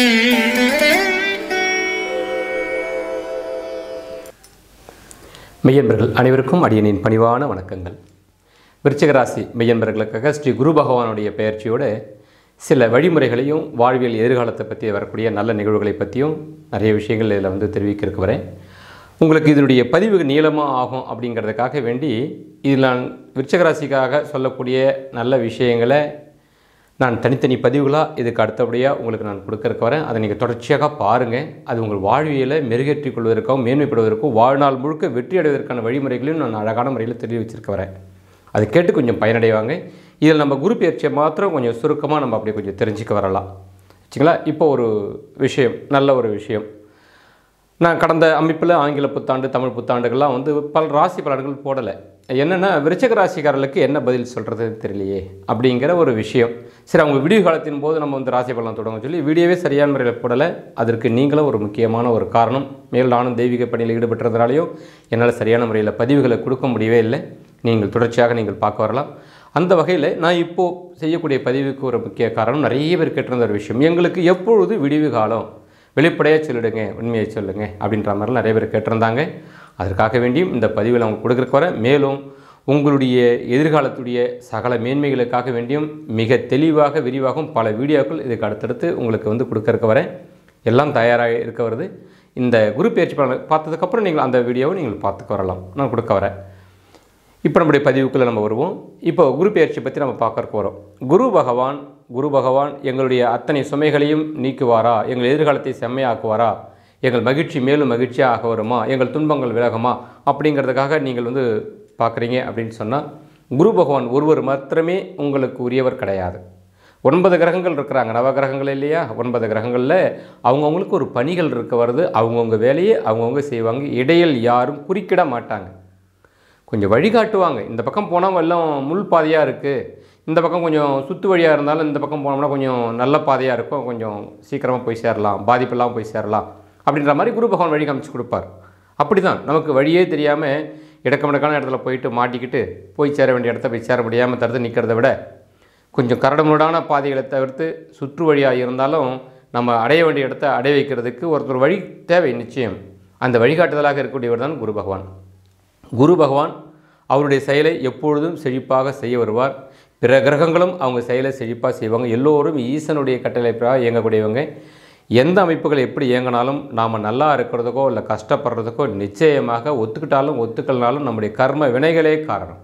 மெய்யன்பர்கள் அனைவருக்கும் அடியனின் பணிவான வணக்கங்கள் விருச்சிக ராசி மெய்யன்பர்களுக்காக ஸ்ரீ குரு பகவானுடைய பெயர்ச்சியோட சில வழிமுறைகளையும் வாழ்வியல் எதிர்காலத்தை பற்றி வரக்கூடிய நல்ல நிகழ்வுகளை பற்றியும் நிறைய விஷயங்கள் இதில் வந்து தெரிவிக்க இருக்க வரேன் உங்களுக்கு இதனுடைய பதிவு நீளமாக ஆகும் அப்படிங்கிறதுக்காக வேண்டி இதில் நான் விருச்சிக ராசிக்காக சொல்லக்கூடிய நல்ல விஷயங்களை நான் தனித்தனி பதிவுகளாக இதுக்கு அடுத்தபடியாக உங்களுக்கு நான் கொடுக்க இருக்க வரேன் அதை நீங்கள் தொடர்ச்சியாக பாருங்கள் அது உங்கள் வாழ்வியலை மெருகேற்றிக் கொள்வதற்கும் மேன்மைப்படுவதற்கும் வாழ்நாள் முழுக்க வெற்றி அடைவதற்கான வழிமுறைகளையும் நான் அழகான முறையில் தெரிவிச்சிருக்க வரேன் அதை கேட்டு கொஞ்சம் பயனடைவாங்க இதில் நம்ம குரு பயிற்சியை மாத்திரம் கொஞ்சம் சுருக்கமாக நம்ம அப்படியே கொஞ்சம் தெரிஞ்சுக்க வரலாம் வச்சுங்களா இப்போ ஒரு விஷயம் நல்ல ஒரு விஷயம் நான் கடந்த அமைப்பில் ஆங்கில புத்தாண்டு தமிழ் புத்தாண்டுகள்லாம் வந்து பல ராசி பலன்கள் போடலை என்னென்னா விருச்சக ராசிக்காரர்களுக்கு என்ன பதில் சொல்கிறது தெரியலையே அப்படிங்கிற ஒரு விஷயம் சரி அவங்க விடிவு காலத்தின் போது நம்ம வந்து ராசி பலன் தொடங்க சொல்லி வீடியோவே சரியான முறையில் போடலை அதற்கு நீங்களும் ஒரு முக்கியமான ஒரு காரணம் மேல் நானும் தெய்வீக பணியில் ஈடுபட்டதுனாலையும் என்னால் சரியான முறையில் பதிவுகளை கொடுக்க முடியவே இல்லை நீங்கள் தொடர்ச்சியாக நீங்கள் பார்க்க வரலாம் அந்த வகையில் நான் இப்போது செய்யக்கூடிய பதிவுக்கு ஒரு முக்கிய காரணம் நிறைய பேர் கேட்டிருந்த ஒரு விஷயம் எங்களுக்கு எப்பொழுது விடிவு காலம் வெளிப்படையாக சொல்லிடுங்க உண்மையை சொல்லுங்க அப்படின்ற மாதிரிலாம் நிறைய பேர் கேட்டிருந்தாங்க அதற்காக வேண்டியும் இந்த பதிவில் அவங்க கொடுக்குறக்கு வர மேலும் உங்களுடைய எதிர்காலத்துடைய சகல மேன்மைகளுக்காக வேண்டியும் மிக தெளிவாக விரிவாகவும் பல வீடியோக்கள் இதுக்கு அடுத்தடுத்து உங்களுக்கு வந்து கொடுக்கறக்கு வரேன் எல்லாம் தயாராக இருக்க வருது இந்த குரு பயிற்சி பலன் பார்த்ததுக்கப்புறம் நீங்கள் அந்த வீடியோவை நீங்கள் பார்த்துக்க வரலாம் நான் கொடுக்க வரேன் இப்போ நம்முடைய பதிவுக்குள்ளே நம்ம வருவோம் இப்போ குரு பெயர்ச்சி பற்றி நம்ம பார்க்கறக்கு வரோம் குரு பகவான் குரு பகவான் எங்களுடைய அத்தனை சுமைகளையும் நீக்குவாரா எங்கள் எதிர்காலத்தை செம்மையாக்குவாரா எங்கள் மகிழ்ச்சி மேலும் மகிழ்ச்சியாக ஆக வருமா எங்கள் துன்பங்கள் விலகுமா அப்படிங்கிறதுக்காக நீங்கள் வந்து பார்க்குறீங்க அப்படின்னு சொன்னால் குரு பகவான் ஒருவர் மாத்திரமே உங்களுக்கு உரியவர் கிடையாது ஒன்பது கிரகங்கள் இருக்கிறாங்க நவ கிரகங்கள் இல்லையா ஒன்பது கிரகங்களில் அவங்கவுங்களுக்கு ஒரு பணிகள் இருக்க வருது அவங்கவுங்க வேலையை அவங்கவுங்க செய்வாங்க இடையில் யாரும் குறுக்கிட மாட்டாங்க கொஞ்சம் வழிகாட்டுவாங்க இந்த பக்கம் போனால் எல்லாம் முள் பாதையாக இருக்குது இந்த பக்கம் கொஞ்சம் சுற்று வழியாக இருந்தாலும் இந்த பக்கம் போனோம்னா கொஞ்சம் நல்ல பாதையாக இருக்கும் கொஞ்சம் சீக்கிரமாக போய் சேரலாம் பாதிப்பெல்லாம் போய் சேரலாம் அப்படின்ற மாதிரி குரு பகவான் வழி காமிச்சு கொடுப்பார் அப்படி தான் நமக்கு வழியே தெரியாமல் இடக்கமடக்கான இடத்துல போயிட்டு மாட்டிக்கிட்டு போய் சேர வேண்டிய இடத்த போய் சேர முடியாமல் தடுத்து நிற்கிறத விட கொஞ்சம் கரடுமுரடான பாதைகளை தவிர்த்து சுற்று வழியாக இருந்தாலும் நம்ம அடைய வேண்டிய இடத்த அடைய வைக்கிறதுக்கு ஒருத்தர் வழி தேவை நிச்சயம் அந்த வழிகாட்டுதலாக இருக்கக்கூடியவர் தான் குரு பகவான் குரு பகவான் அவருடைய செயலை எப்பொழுதும் செழிப்பாக செய்ய வருவார் பிற கிரகங்களும் அவங்க செயலை செழிப்பாக செய்வாங்க எல்லோரும் ஈசனுடைய கட்டளை பிரகாரம் இயங்கக்கூடியவங்க எந்த அமைப்புகள் எப்படி இயங்கினாலும் நாம் நல்லா இருக்கிறதுக்கோ இல்லை கஷ்டப்படுறதுக்கோ நிச்சயமாக ஒத்துக்கிட்டாலும் ஒத்துக்கலனாலும் நம்முடைய கர்ம வினைகளே காரணம்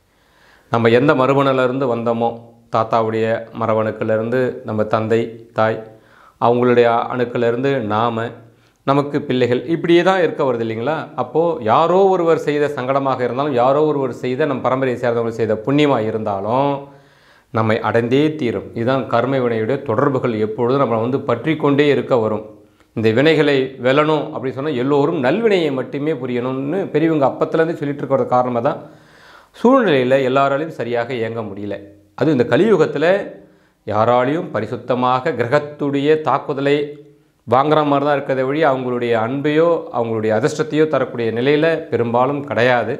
நம்ம எந்த மறுமணிலிருந்து வந்தோமோ தாத்தாவுடைய மரபணுக்களிலிருந்து நம்ம தந்தை தாய் அவங்களுடைய அணுக்களிலிருந்து நாம் நமக்கு பிள்ளைகள் இப்படியே தான் இருக்க வருது இல்லைங்களா அப்போது யாரோ ஒருவர் செய்த சங்கடமாக இருந்தாலும் யாரோ ஒருவர் செய்த நம் பரம்பரையை சேர்ந்தவங்க செய்த புண்ணியமாக இருந்தாலும் நம்மை அடைந்தே தீரும் இதுதான் கர்ம வினையுடைய தொடர்புகள் எப்பொழுதும் நம்மளை வந்து பற்றி கொண்டே இருக்க வரும் இந்த வினைகளை வெல்லணும் அப்படின்னு சொன்னால் எல்லோரும் நல்வினையை மட்டுமே புரியணும்னு பெரியவங்க அப்பத்துலேருந்து சொல்லிட்டு இருக்கிற காரணமாக தான் சூழ்நிலையில் எல்லாராலையும் சரியாக இயங்க முடியல அது இந்த கலியுகத்தில் யாராலையும் பரிசுத்தமாக கிரகத்துடைய தாக்குதலை வாங்குற மாதிரி தான் இருக்கிறத வழி அவங்களுடைய அன்பையோ அவங்களுடைய அதிர்ஷ்டத்தையோ தரக்கூடிய நிலையில் பெரும்பாலும் கிடையாது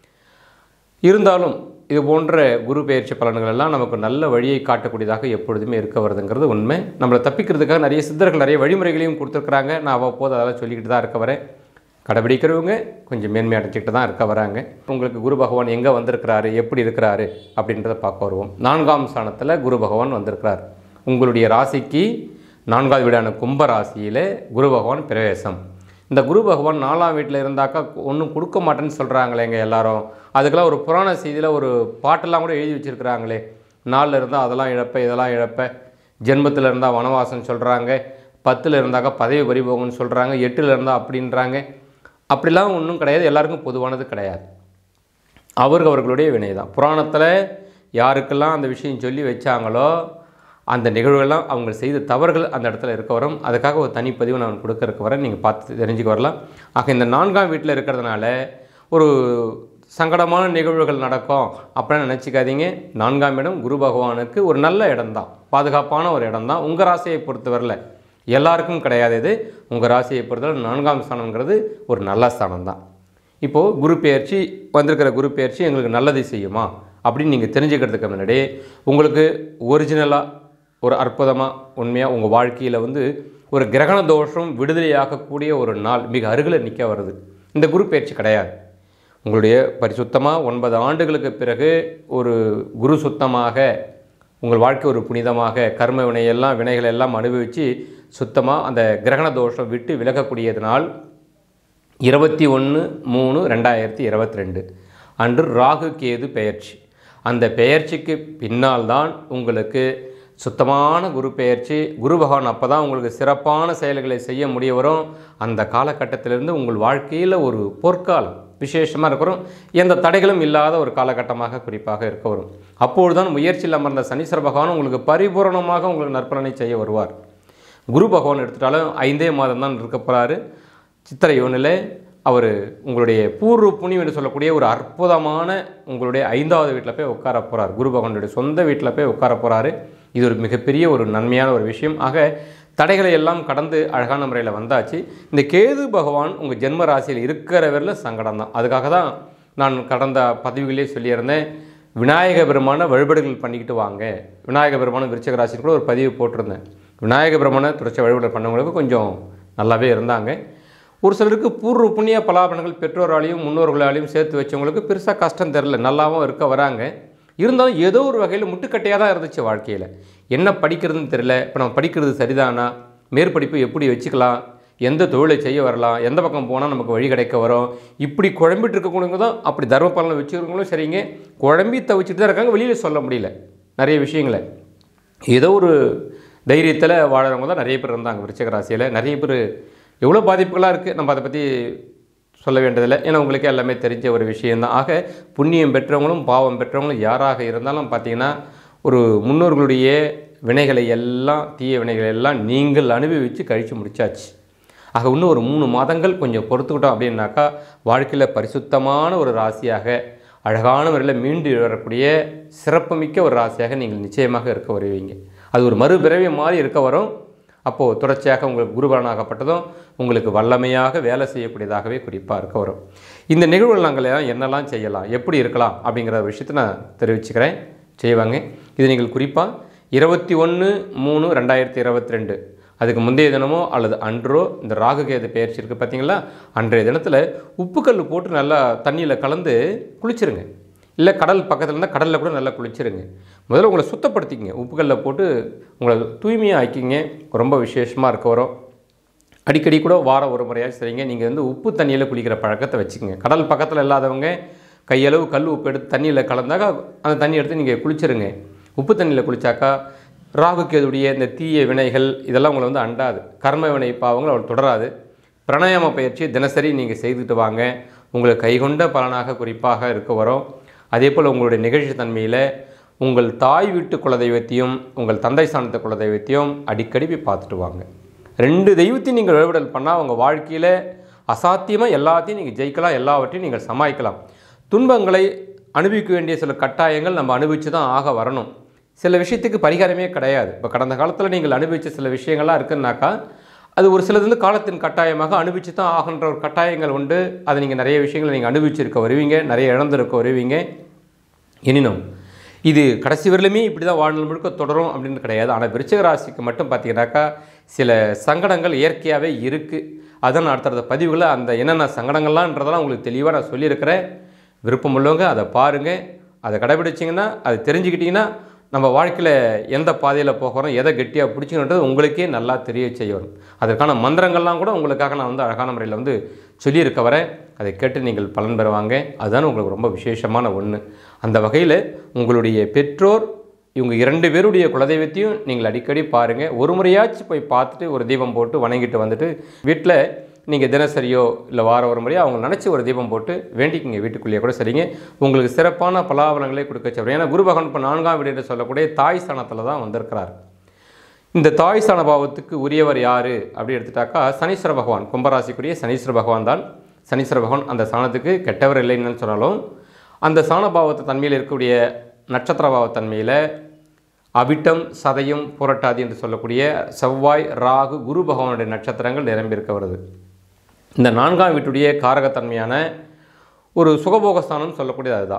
இருந்தாலும் இது போன்ற குரு பயிற்சி பலன்கள் எல்லாம் நமக்கு நல்ல வழியை காட்டக்கூடியதாக எப்பொழுதுமே இருக்க வருதுங்கிறது உண்மை நம்மளை தப்பிக்கிறதுக்காக நிறைய சித்தர்கள் நிறைய வழிமுறைகளையும் கொடுத்துருக்குறாங்க நான் அவ்வப்போது அதெல்லாம் சொல்லிக்கிட்டு தான் இருக்க வரேன் கடைபிடிக்கிறவங்க கொஞ்சம் மேன்மை அடைஞ்சிக்கிட்டு தான் இருக்க வராங்க உங்களுக்கு குரு பகவான் எங்கே வந்திருக்கிறாரு எப்படி இருக்கிறாரு அப்படின்றத பார்க்க வருவோம் நான்காம் ஸ்தானத்தில் குரு பகவான் வந்திருக்கிறார் உங்களுடைய ராசிக்கு நான்காவது வீடான கும்ப ராசியில் குரு பகவான் பிரவேசம் இந்த குரு பகவான் நாலாம் வீட்டில் இருந்தாக்கா ஒன்றும் கொடுக்க மாட்டேன்னு சொல்கிறாங்களேங்க எல்லாரும் அதுக்கெல்லாம் ஒரு புராண செய்தியில் ஒரு பாட்டெல்லாம் கூட எழுதி வச்சுருக்கிறாங்களே நாளில் இருந்தால் அதெல்லாம் இழப்ப இதெல்லாம் இழப்ப ஜென்மத்தில் இருந்தால் வனவாசம் சொல்கிறாங்க பத்தில் இருந்தாக்கா பதவி பறி போகும்னு சொல்கிறாங்க எட்டில் இருந்தால் அப்படின்றாங்க அப்படிலாம் ஒன்றும் கிடையாது எல்லாருக்கும் பொதுவானது கிடையாது அவருக்கு அவர்களுடைய வினை தான் புராணத்தில் யாருக்கெல்லாம் அந்த விஷயம் சொல்லி வச்சாங்களோ அந்த நிகழ்வுகள்லாம் அவங்க செய்த தவறுகள் அந்த இடத்துல இருக்க வரும் அதுக்காக ஒரு தனிப்பதிவு நான் கொடுக்க இருக்க வரேன் நீங்கள் பார்த்து தெரிஞ்சுக்க வரலாம் ஆக இந்த நான்காம் வீட்டில் இருக்கிறதுனால ஒரு சங்கடமான நிகழ்வுகள் நடக்கும் அப்படின்னு நினச்சிக்காதீங்க நான்காம் இடம் குரு பகவானுக்கு ஒரு நல்ல இடம்தான் பாதுகாப்பான ஒரு இடம்தான் உங்கள் ராசியை பொறுத்தவரையில் எல்லாருக்கும் கிடையாது இது உங்கள் ராசியை பொறுத்தவரை நான்காம் ஸ்தானங்கிறது ஒரு நல்ல ஸ்தானம் தான் இப்போது குரு பெயர்ச்சி வந்திருக்கிற குரு பெயர்ச்சி எங்களுக்கு நல்லதை செய்யுமா அப்படின்னு நீங்கள் தெரிஞ்சுக்கிறதுக்கு முன்னாடி உங்களுக்கு ஒரிஜினலாக ஒரு அற்புதமாக உண்மையாக உங்கள் வாழ்க்கையில் வந்து ஒரு கிரகண தோஷம் விடுதலையாகக்கூடிய ஒரு நாள் மிக அருகில் நிற்க வருது இந்த குரு பயிற்சி கிடையாது உங்களுடைய பரிசுத்தமாக ஒன்பது ஆண்டுகளுக்கு பிறகு ஒரு குரு சுத்தமாக உங்கள் வாழ்க்கை ஒரு புனிதமாக கர்ம வினையெல்லாம் வினைகள் எல்லாம் அனுபவித்து சுத்தமாக அந்த கிரகண தோஷம் விட்டு விலகக்கூடியதனால் இருபத்தி ஒன்று மூணு ரெண்டாயிரத்தி இருபத்தி ரெண்டு அன்று ராகு கேது பெயர்ச்சி அந்த பெயர்ச்சிக்கு பின்னால் தான் உங்களுக்கு சுத்தமான குரு பெயர்ச்சி குரு பகவான் அப்போ தான் உங்களுக்கு சிறப்பான செயல்களை செய்ய முடிய வரும் அந்த காலகட்டத்திலிருந்து உங்கள் வாழ்க்கையில் ஒரு பொற்காலம் விசேஷமாக இருக்கிறோம் எந்த தடைகளும் இல்லாத ஒரு காலகட்டமாக குறிப்பாக இருக்க வரும் அப்பொழுது தான் முயற்சியில் அமர்ந்த சனீஸ்வர பகவான் உங்களுக்கு பரிபூரணமாக உங்களுக்கு நற்பலனை செய்ய வருவார் குரு பகவான் எடுத்துட்டாலும் ஐந்தே மாதம் தான் இருக்க போகிறாரு சித்திரை ஒன்றில் அவர் உங்களுடைய பூர்வ புண்ணியம் என்று சொல்லக்கூடிய ஒரு அற்புதமான உங்களுடைய ஐந்தாவது வீட்டில் போய் உட்கார போகிறார் குரு பகவானுடைய சொந்த வீட்டில் போய் உட்கார போகிறாரு இது ஒரு மிகப்பெரிய ஒரு நன்மையான ஒரு விஷயம் ஆக தடைகளை எல்லாம் கடந்து அழகான முறையில் வந்தாச்சு இந்த கேது பகவான் உங்கள் ஜென்ம ராசியில் இருக்கிற வரையில் சங்கடம் தான் அதுக்காக தான் நான் கடந்த பதிவுகளே சொல்லியிருந்தேன் விநாயக பெருமான வழிபாடுகள் பண்ணிக்கிட்டு வாங்க விநாயக பெருமான விருச்சக ராசின்னு கூட ஒரு பதிவு போட்டிருந்தேன் விநாயக பெருமான தொடர்ச்சி வழிபாடு பண்ணவங்களுக்கு கொஞ்சம் நல்லாவே இருந்தாங்க ஒரு சிலருக்கு பூர்வ புண்ணிய பலாபலன்கள் பெற்றோராலையும் முன்னோர்களாலையும் சேர்த்து வச்சவங்களுக்கு பெருசாக கஷ்டம் தெரில நல்லாவும் இருக்க வராங்க இருந்தாலும் ஏதோ ஒரு வகையில் முட்டுக்கட்டையாக தான் இருந்துச்சு வாழ்க்கையில் என்ன படிக்கிறதுன்னு தெரியல இப்போ நம்ம படிக்கிறது சரிதானா மேற்படிப்பு எப்படி வச்சுக்கலாம் எந்த தொழிலை செய்ய வரலாம் எந்த பக்கம் போனால் நமக்கு வழி கிடைக்க வரும் இப்படி குழம்பிட்டு இருக்கக்கூடியவங்க தான் அப்படி தர்ம பலனை வச்சுருக்கவங்களும் சரிங்க குழம்பி தவிச்சிட்டு தான் இருக்காங்க வெளியில் சொல்ல முடியல நிறைய விஷயங்களை ஏதோ ஒரு தைரியத்தில் வாழறவங்க தான் நிறைய பேர் இருந்தாங்க விருச்சிக ராசியில் நிறைய பேர் எவ்வளோ பாதிப்புகளாக இருக்குது நம்ம அதை பற்றி சொல்ல வேண்டியதில்லை ஏன்னா உங்களுக்கு எல்லாமே தெரிஞ்ச ஒரு விஷயந்தான் ஆக புண்ணியம் பெற்றவங்களும் பாவம் பெற்றவங்களும் யாராக இருந்தாலும் பார்த்தீங்கன்னா ஒரு முன்னோர்களுடைய வினைகளை எல்லாம் தீய வினைகளை எல்லாம் நீங்கள் அனுபவித்து கழித்து முடிச்சாச்சு ஆக இன்னும் ஒரு மூணு மாதங்கள் கொஞ்சம் பொறுத்துக்கிட்டோம் அப்படின்னாக்கா வாழ்க்கையில் பரிசுத்தமான ஒரு ராசியாக அழகான முறையில் மீண்டு வரக்கூடிய சிறப்புமிக்க ஒரு ராசியாக நீங்கள் நிச்சயமாக இருக்க வருவீங்க அது ஒரு மறுபிறவி மாதிரி இருக்க வரும் அப்போது தொடர்ச்சியாக உங்களுக்கு குருபலனாகப்பட்டதும் உங்களுக்கு வல்லமையாக வேலை செய்யக்கூடியதாகவே குறிப்பாக இருக்க வரும் இந்த நிகழ்வுகள் நாங்கள் எல்லாம் என்னெல்லாம் செய்யலாம் எப்படி இருக்கலாம் அப்படிங்கிற விஷயத்தை நான் தெரிவிச்சுக்கிறேன் செய்வாங்க இது நீங்கள் குறிப்பாக இருபத்தி ஒன்று மூணு ரெண்டாயிரத்தி இருபத்தி ரெண்டு அதுக்கு முந்தைய தினமோ அல்லது அன்றோ இந்த ராகுகேது பயிற்சி இருக்குது பார்த்தீங்களா அன்றைய தினத்தில் உப்புக்கல் போட்டு நல்லா தண்ணியில் கலந்து குளிச்சிருங்க இல்லை கடல் பக்கத்தில் இருந்தால் கடலில் கூட நல்லா குளிச்சிருங்க முதல்ல உங்களை சுத்தப்படுத்திக்கங்க உப்புக்கல்லில் போட்டு உங்களை தூய்மையாக ஆக்கிங்க ரொம்ப விசேஷமாக இருக்க வரும் அடிக்கடி கூட வாரம் ஒரு முறையாச்சும் சரிங்க நீங்கள் வந்து உப்பு தண்ணியில் குளிக்கிற பழக்கத்தை வச்சுக்கோங்க கடல் பக்கத்தில் இல்லாதவங்க கையளவு கல் உப்பு எடுத்து தண்ணியில் கலந்தாக்கா அந்த தண்ணி எடுத்து நீங்கள் குளிச்சிருங்க உப்பு தண்ணியில் குளிச்சாக்கா ராகுக்கேதுடைய இந்த தீய வினைகள் இதெல்லாம் உங்களை வந்து அண்டாது கர்ம வினை பாவங்கள் அவள் தொடராது பிராணாயாம பயிற்சி தினசரி நீங்கள் செய்துட்டு வாங்க உங்களுக்கு கைகொண்ட பலனாக குறிப்பாக இருக்க வரும் அதே போல் உங்களுடைய நிகழ்ச்சி தன்மையில் உங்கள் தாய் வீட்டு குலதெய்வத்தையும் உங்கள் தந்தை சார்ந்த குலதெய்வத்தையும் அடிக்கடி போய் பார்த்துட்டு வாங்க ரெண்டு தெய்வத்தையும் நீங்கள் வழிபடல் பண்ணால் உங்கள் வாழ்க்கையில் அசாத்தியமாக எல்லாத்தையும் நீங்கள் ஜெயிக்கலாம் எல்லாவற்றையும் நீங்கள் சமாளிக்கலாம் துன்பங்களை அனுபவிக்க வேண்டிய சில கட்டாயங்கள் நம்ம அனுபவித்து தான் ஆக வரணும் சில விஷயத்துக்கு பரிகாரமே கிடையாது இப்போ கடந்த காலத்தில் நீங்கள் அனுபவித்த சில விஷயங்கள்லாம் இருக்குன்னாக்கா அது ஒரு சிலது வந்து காலத்தின் கட்டாயமாக அனுபவித்து தான் ஆகின்ற ஒரு கட்டாயங்கள் உண்டு அதை நீங்கள் நிறைய விஷயங்களை நீங்கள் அனுபவிச்சிருக்க வருவீங்க நிறைய இழந்திருக்க வருவீங்க எனினும் இது கடைசி வரலுமே இப்படி தான் வாழ்நாள் முழுக்க தொடரும் அப்படின்னு கிடையாது ஆனால் விருச்சிக ராசிக்கு மட்டும் பார்த்தீங்கன்னாக்கா சில சங்கடங்கள் இயற்கையாகவே இருக்குது அதான் நான் அடுத்தடுத்த பதிவுகளை அந்த என்னென்ன சங்கடங்கள்லாம்ன்றதெல்லாம் உங்களுக்கு தெளிவாக நான் சொல்லியிருக்கிறேன் விருப்பம் உள்ளவங்க அதை பாருங்கள் அதை கடைபிடிச்சிங்கன்னா அதை தெரிஞ்சுக்கிட்டிங்கன்னா நம்ம வாழ்க்கையில் எந்த பாதையில் போகிறோம் எதை கெட்டியாக பிடிச்சிங்கன்றது உங்களுக்கே நல்லா தெரிய செய்ய வரும் அதற்கான மந்திரங்கள்லாம் கூட உங்களுக்காக நான் வந்து அழகான முறையில் வந்து சொல்லியிருக்க வரேன் அதை கேட்டு நீங்கள் பலன் பெறுவாங்க அதுதான் உங்களுக்கு ரொம்ப விசேஷமான ஒன்று அந்த வகையில் உங்களுடைய பெற்றோர் இவங்க இரண்டு பேருடைய குலதெய்வத்தையும் நீங்கள் அடிக்கடி பாருங்கள் ஒரு முறையாச்சும் போய் பார்த்துட்டு ஒரு தீபம் போட்டு வணங்கிட்டு வந்துட்டு வீட்டில் நீங்கள் தினசரியோ இல்லை வாரம் ஒரு முறையோ அவங்க நினச்சி ஒரு தீபம் போட்டு வேண்டிக்கிங்க வீட்டுக்குள்ளேயே கூட சரிங்க உங்களுக்கு சிறப்பான பலாபலங்களை கொடுக்க சொல்கிறேன் ஏன்னா குரு பகவான் இப்போ நான்காம் வீடு என்று சொல்லக்கூடிய தாய் ஸ்தானத்தில் தான் வந்திருக்கிறார் இந்த தாய் ஸ்தான பாவத்துக்கு உரியவர் யார் அப்படி எடுத்துட்டாக்கா சனீஸ்வர பகவான் கும்பராசிக்குரிய சனீஸ்வர பகவான் தான் சனீஸ்வர பகவான் அந்த ஸ்தானத்துக்கு கெட்டவர் இல்லைன்னு சொன்னாலும் அந்த ஸ்தான பாவத்து தன்மையில் இருக்கக்கூடிய நட்சத்திர பாவத்தன்மையில் அவிட்டம் சதயம் புரட்டாதி என்று சொல்லக்கூடிய செவ்வாய் ராகு குரு பகவானுடைய நட்சத்திரங்கள் நிரம்பியிருக்க வருது இந்த நான்காம் வீட்டுடைய காரகத்தன்மையான ஒரு சுகபோகஸ்தானம் சொல்லக்கூடியது அதுதான்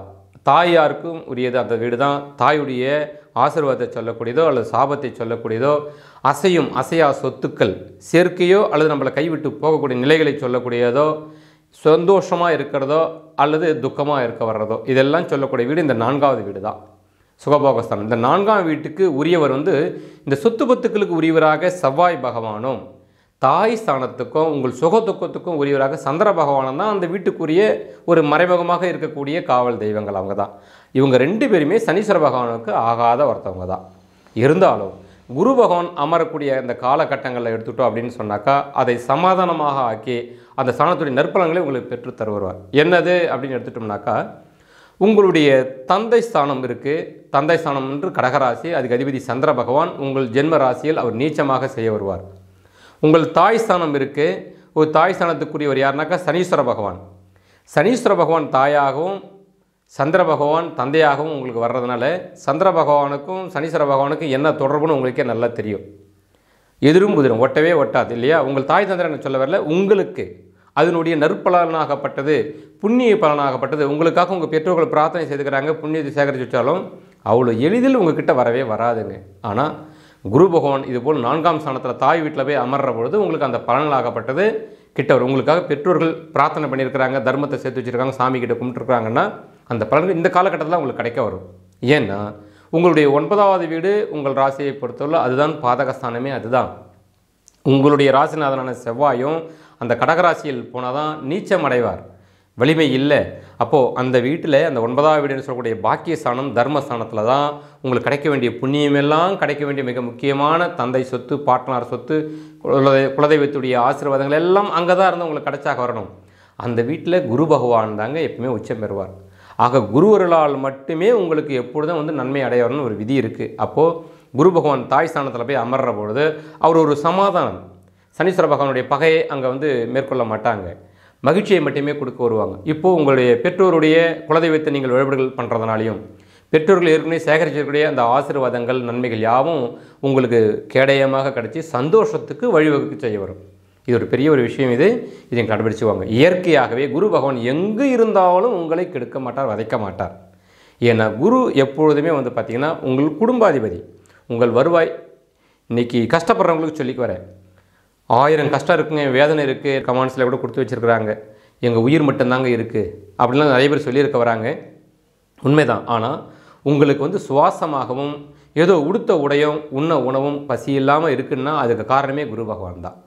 தாயாருக்கும் உரியது அந்த வீடு தான் தாயுடைய ஆசீர்வாதத்தை சொல்லக்கூடியதோ அல்லது சாபத்தை சொல்லக்கூடியதோ அசையும் அசையா சொத்துக்கள் சேர்க்கையோ அல்லது நம்மளை கைவிட்டு போகக்கூடிய நிலைகளை சொல்லக்கூடியதோ சந்தோஷமாக இருக்கிறதோ அல்லது துக்கமாக இருக்க வர்றதோ இதெல்லாம் சொல்லக்கூடிய வீடு இந்த நான்காவது வீடு தான் சுகபோகஸ்தானம் இந்த நான்காம் வீட்டுக்கு உரியவர் வந்து இந்த சொத்து பத்துக்களுக்கு உரியவராக செவ்வாய் பகவானும் தாய் ஸ்தானத்துக்கும் உங்கள் சுக துக்கத்துக்கும் உரியவராக சந்திர பகவானும் தான் அந்த வீட்டுக்குரிய ஒரு மறைமுகமாக இருக்கக்கூடிய காவல் தெய்வங்கள் அவங்க தான் இவங்க ரெண்டு பேருமே சனீஸ்வர பகவானுக்கு ஆகாத ஒருத்தவங்க தான் இருந்தாலும் குரு பகவான் அமரக்கூடிய இந்த காலகட்டங்களில் எடுத்துட்டோம் அப்படின்னு சொன்னாக்கா அதை சமாதானமாக ஆக்கி அந்த ஸ்தானத்துடைய நற்பலன்களை உங்களுக்கு பெற்றுத் தருவார் என்னது அப்படின்னு எடுத்துட்டோம்னாக்கா உங்களுடைய தந்தை ஸ்தானம் இருக்குது தந்தை ஸ்தானம் என்று கடகராசி அதுக்கு அதிபதி சந்திர பகவான் உங்கள் ஜென்ம ராசியில் அவர் நீச்சமாக செய்ய வருவார் உங்கள் தாய் ஸ்தானம் இருக்குது ஒரு தாய் ஸ்தானத்துக்குரியவர் யாருனாக்கா சனீஸ்வர பகவான் சனீஸ்வர பகவான் தாயாகவும் சந்திர பகவான் தந்தையாகவும் உங்களுக்கு வர்றதுனால சந்திர பகவானுக்கும் சனீஸ்வர பகவானுக்கும் என்ன தொடர்புன்னு உங்களுக்கே நல்லா தெரியும் எதிரும் புதிரும் ஒட்டவே ஒட்டாது இல்லையா உங்கள் தாய் தந்திரன் சொல்ல வரல உங்களுக்கு அதனுடைய நற்பலனாகப்பட்டது புண்ணிய பலனாகப்பட்டது உங்களுக்காக உங்கள் பெற்றோர்கள் பிரார்த்தனை செய்துக்கிறாங்க புண்ணியத்தை சேகரித்து வச்சாலும் அவ்வளோ எளிதில் உங்ககிட்ட வரவே வராதுங்க ஆனால் குரு பகவான் இதுபோல் நான்காம் ஸ்தானத்தில் தாய் வீட்டில் போய் அமர்ற பொழுது உங்களுக்கு அந்த பலனாகப்பட்டது கிட்ட வரும் உங்களுக்காக பெற்றோர்கள் பிரார்த்தனை பண்ணியிருக்கிறாங்க தர்மத்தை சேர்த்து வச்சுருக்காங்க சாமி கிட்ட கும்பிட்டுருக்காங்கன்னா அந்த பலன்கள் இந்த காலகட்டத்தில் உங்களுக்கு கிடைக்க வரும் ஏன்னா உங்களுடைய ஒன்பதாவது வீடு உங்கள் ராசியை பொறுத்தவரை அதுதான் பாதகஸ்தானமே அதுதான் உங்களுடைய ராசிநாதனான செவ்வாயும் அந்த கடகராசியில் போனால் தான் நீச்சம் அடைவார் வலிமை இல்லை அப்போது அந்த வீட்டில் அந்த ஒன்பதாவது வீடுன்னு சொல்லக்கூடிய பாக்கியஸ்தானம் தர்மஸ்தானத்தில் தான் உங்களுக்கு கிடைக்க வேண்டிய புண்ணியமெல்லாம் கிடைக்க வேண்டிய மிக முக்கியமான தந்தை சொத்து பாட்டனார் சொத்து குலதெய் குலதெய்வத்துடைய ஆசீர்வாதங்கள் எல்லாம் அங்கே தான் இருந்து உங்களுக்கு கிடைச்சாக வரணும் அந்த வீட்டில் குரு பகவான் தாங்க எப்பவுமே உச்சம் பெறுவார் ஆக குருவருளால் மட்டுமே உங்களுக்கு எப்பொழுதும் வந்து நன்மை அடையணும்னு ஒரு விதி இருக்குது அப்போது குரு பகவான் தாய் ஸ்தானத்தில் போய் அமர்ற பொழுது அவர் ஒரு சமாதானம் சனீஸ்வர பகவானுடைய பகையை அங்கே வந்து மேற்கொள்ள மாட்டாங்க மகிழ்ச்சியை மட்டுமே கொடுக்க வருவாங்க இப்போது உங்களுடைய பெற்றோருடைய குலதெய்வத்தை நீங்கள் வழிபாடுகள் பண்ணுறதுனாலையும் பெற்றோர்கள் ஏற்கனவே சேகரிச்சிருக்கக்கூடிய அந்த ஆசீர்வாதங்கள் நன்மைகள் யாவும் உங்களுக்கு கேடயமாக கிடைச்சி சந்தோஷத்துக்கு வழிவகுக்க செய்ய வரும் இது ஒரு பெரிய ஒரு விஷயம் இது இதை கண்டுபிடிச்சுவாங்க இயற்கையாகவே குரு பகவான் எங்கே இருந்தாலும் உங்களை கெடுக்க மாட்டார் வதைக்க மாட்டார் ஏன்னா குரு எப்பொழுதுமே வந்து பார்த்திங்கன்னா உங்கள் குடும்பாதிபதி உங்கள் வருவாய் இன்னைக்கு கஷ்டப்படுறவங்களுக்கு சொல்லிக்கு வரேன் ஆயிரம் கஷ்டம் இருக்குங்க வேதனை இருக்குது கமாண்ட்ஸில் கூட கொடுத்து வச்சுருக்குறாங்க எங்கள் உயிர் மட்டும்தாங்க இருக்குது அப்படிலாம் நிறைய பேர் சொல்லியிருக்க வராங்க உண்மைதான் ஆனால் உங்களுக்கு வந்து சுவாசமாகவும் ஏதோ உடுத்த உடையும் உண்ண உணவும் பசி இல்லாமல் இருக்குன்னா அதுக்கு காரணமே குரு பகவான் தான்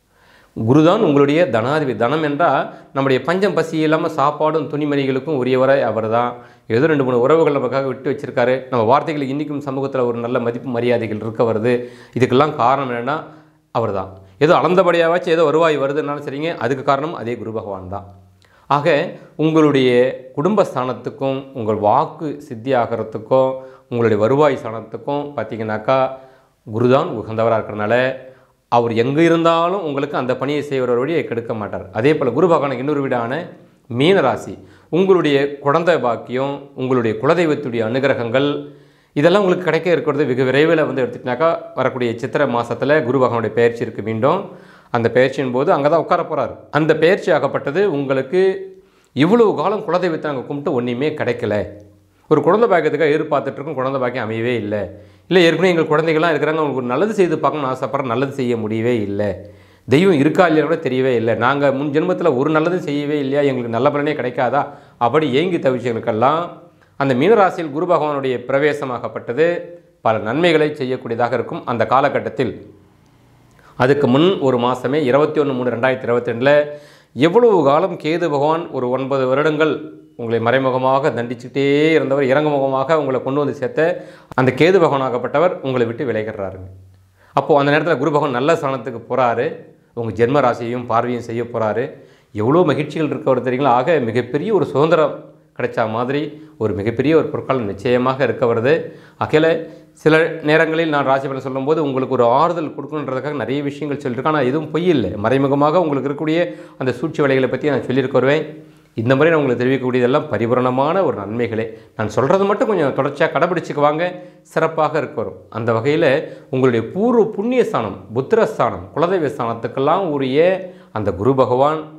குருதான் உங்களுடைய தனாதிபதி தனம் என்றால் நம்முடைய பஞ்சம் பசி இல்லாமல் சாப்பாடும் துணிமணிகளுக்கும் உரியவரை அவர் தான் ஏதோ ரெண்டு மூணு உறவுகள் நமக்காக விட்டு வச்சிருக்காரு நம்ம வார்த்தைகள் இன்றைக்கும் சமூகத்தில் ஒரு நல்ல மதிப்பு மரியாதைகள் இருக்க வருது இதுக்கெல்லாம் காரணம் என்னென்னா அவர் தான் ஏதோ அளந்தபடியாவாச்சும் ஏதோ வருவாய் வருதுன்னாலும் சரிங்க அதுக்கு காரணம் அதே குரு பகவான் தான் ஆக உங்களுடைய குடும்பஸ்தானத்துக்கும் உங்கள் வாக்கு சித்தி ஆகிறதுக்கும் உங்களுடைய வருவாய் ஸ்தானத்துக்கும் பார்த்தீங்கன்னாக்கா குருதான் உகந்தவராக இருக்கிறனால அவர் எங்கே இருந்தாலும் உங்களுக்கு அந்த பணியை செய்கிற வழியை கெடுக்க மாட்டார் அதே போல் குரு பகவானுக்கு இன்னொரு வீடான மீன ராசி உங்களுடைய குழந்தை பாக்கியம் உங்களுடைய குலதெய்வத்துடைய அனுகிரகங்கள் இதெல்லாம் உங்களுக்கு கிடைக்க இருக்கிறது வெகு விரைவில் வந்து எடுத்துட்டினாக்கா வரக்கூடிய சித்திரை மாதத்தில் குரு பகவானுடைய பயிற்சி இருக்குது மீண்டும் அந்த பயிற்சியின் போது அங்கே தான் உட்கார போகிறார் அந்த பயிற்சி ஆகப்பட்டது உங்களுக்கு இவ்வளவு காலம் குலதெய்வத்தை அங்கே கும்பிட்டு ஒன்றுமே கிடைக்கல ஒரு குழந்தை பாக்கியத்துக்காக எதிர்பார்த்துட்ருக்கோம் குழந்தை பாக்கியம் அமையவே இல்லை இல்லை ஏற்கனவே எங்கள் குழந்தைகள்லாம் இருக்கிறாங்க அவங்களுக்கு ஒரு நல்லது செய்து பார்க்கணும்னு ஆசைப்படுற நல்லது செய்ய முடியவே இல்லை தெய்வம் இருக்கா இல்லையா கூட தெரியவே இல்லை நாங்கள் முன் ஜென்மத்தில் ஒரு நல்லதும் செய்யவே இல்லையா எங்களுக்கு நல்ல பலனே கிடைக்காதா அப்படி ஏங்கி தவிச்சவங்களுக்கெல்லாம் அந்த மீனராசியில் குரு பகவானுடைய பிரவேசமாகப்பட்டது பல நன்மைகளை செய்யக்கூடியதாக இருக்கும் அந்த காலகட்டத்தில் அதுக்கு முன் ஒரு மாதமே இருபத்தி ஒன்று மூணு ரெண்டாயிரத்தி இருபத்தி ரெண்டில் எவ்வளவு காலம் கேது பகவான் ஒரு ஒன்பது வருடங்கள் உங்களை மறைமுகமாக தண்டிச்சுட்டே இருந்தவர் இறங்குமுகமாக உங்களை கொண்டு வந்து சேர்த்த அந்த கேது பகவானாகப்பட்டவர் உங்களை விட்டு விலகிறாருங்க அப்போது அந்த நேரத்தில் குரு பகவான் நல்ல ஸ்தானத்துக்கு போகிறாரு உங்கள் ஜென்ம ராசியையும் பார்வையும் செய்ய போகிறாரு எவ்வளோ மகிழ்ச்சிகள் இருக்கவர் தெரியுங்களா ஆக மிகப்பெரிய ஒரு சுதந்திரம் கிடைச்ச மாதிரி ஒரு மிகப்பெரிய ஒரு பொற்காலம் நிச்சயமாக இருக்க வருது அகையில் சில நேரங்களில் நான் ராசி பலன் சொல்லும்போது உங்களுக்கு ஒரு ஆறுதல் கொடுக்கணுன்றதுக்காக நிறைய விஷயங்கள் சொல்லியிருக்கேன் ஆனால் எதுவும் பொய் இல்லை மறைமுகமாக உங்களுக்கு இருக்கக்கூடிய அந்த சூழ்ச்சி வேலைகளை பற்றி நான் சொல்லியிருக்க வருவேன் இந்த மாதிரி நான் உங்களுக்கு தெரிவிக்கக்கூடியதெல்லாம் பரிபூரணமான ஒரு நன்மைகளே நான் சொல்கிறது மட்டும் கொஞ்சம் தொடர்ச்சியாக கடைபிடிச்சிக்குவாங்க சிறப்பாக இருக்க வரும் அந்த வகையில் உங்களுடைய பூர்வ புண்ணிய ஸ்தானம் புத்திரஸ்தானம் குலதெய்வ ஸ்தானத்துக்கெல்லாம் உரிய அந்த குரு பகவான்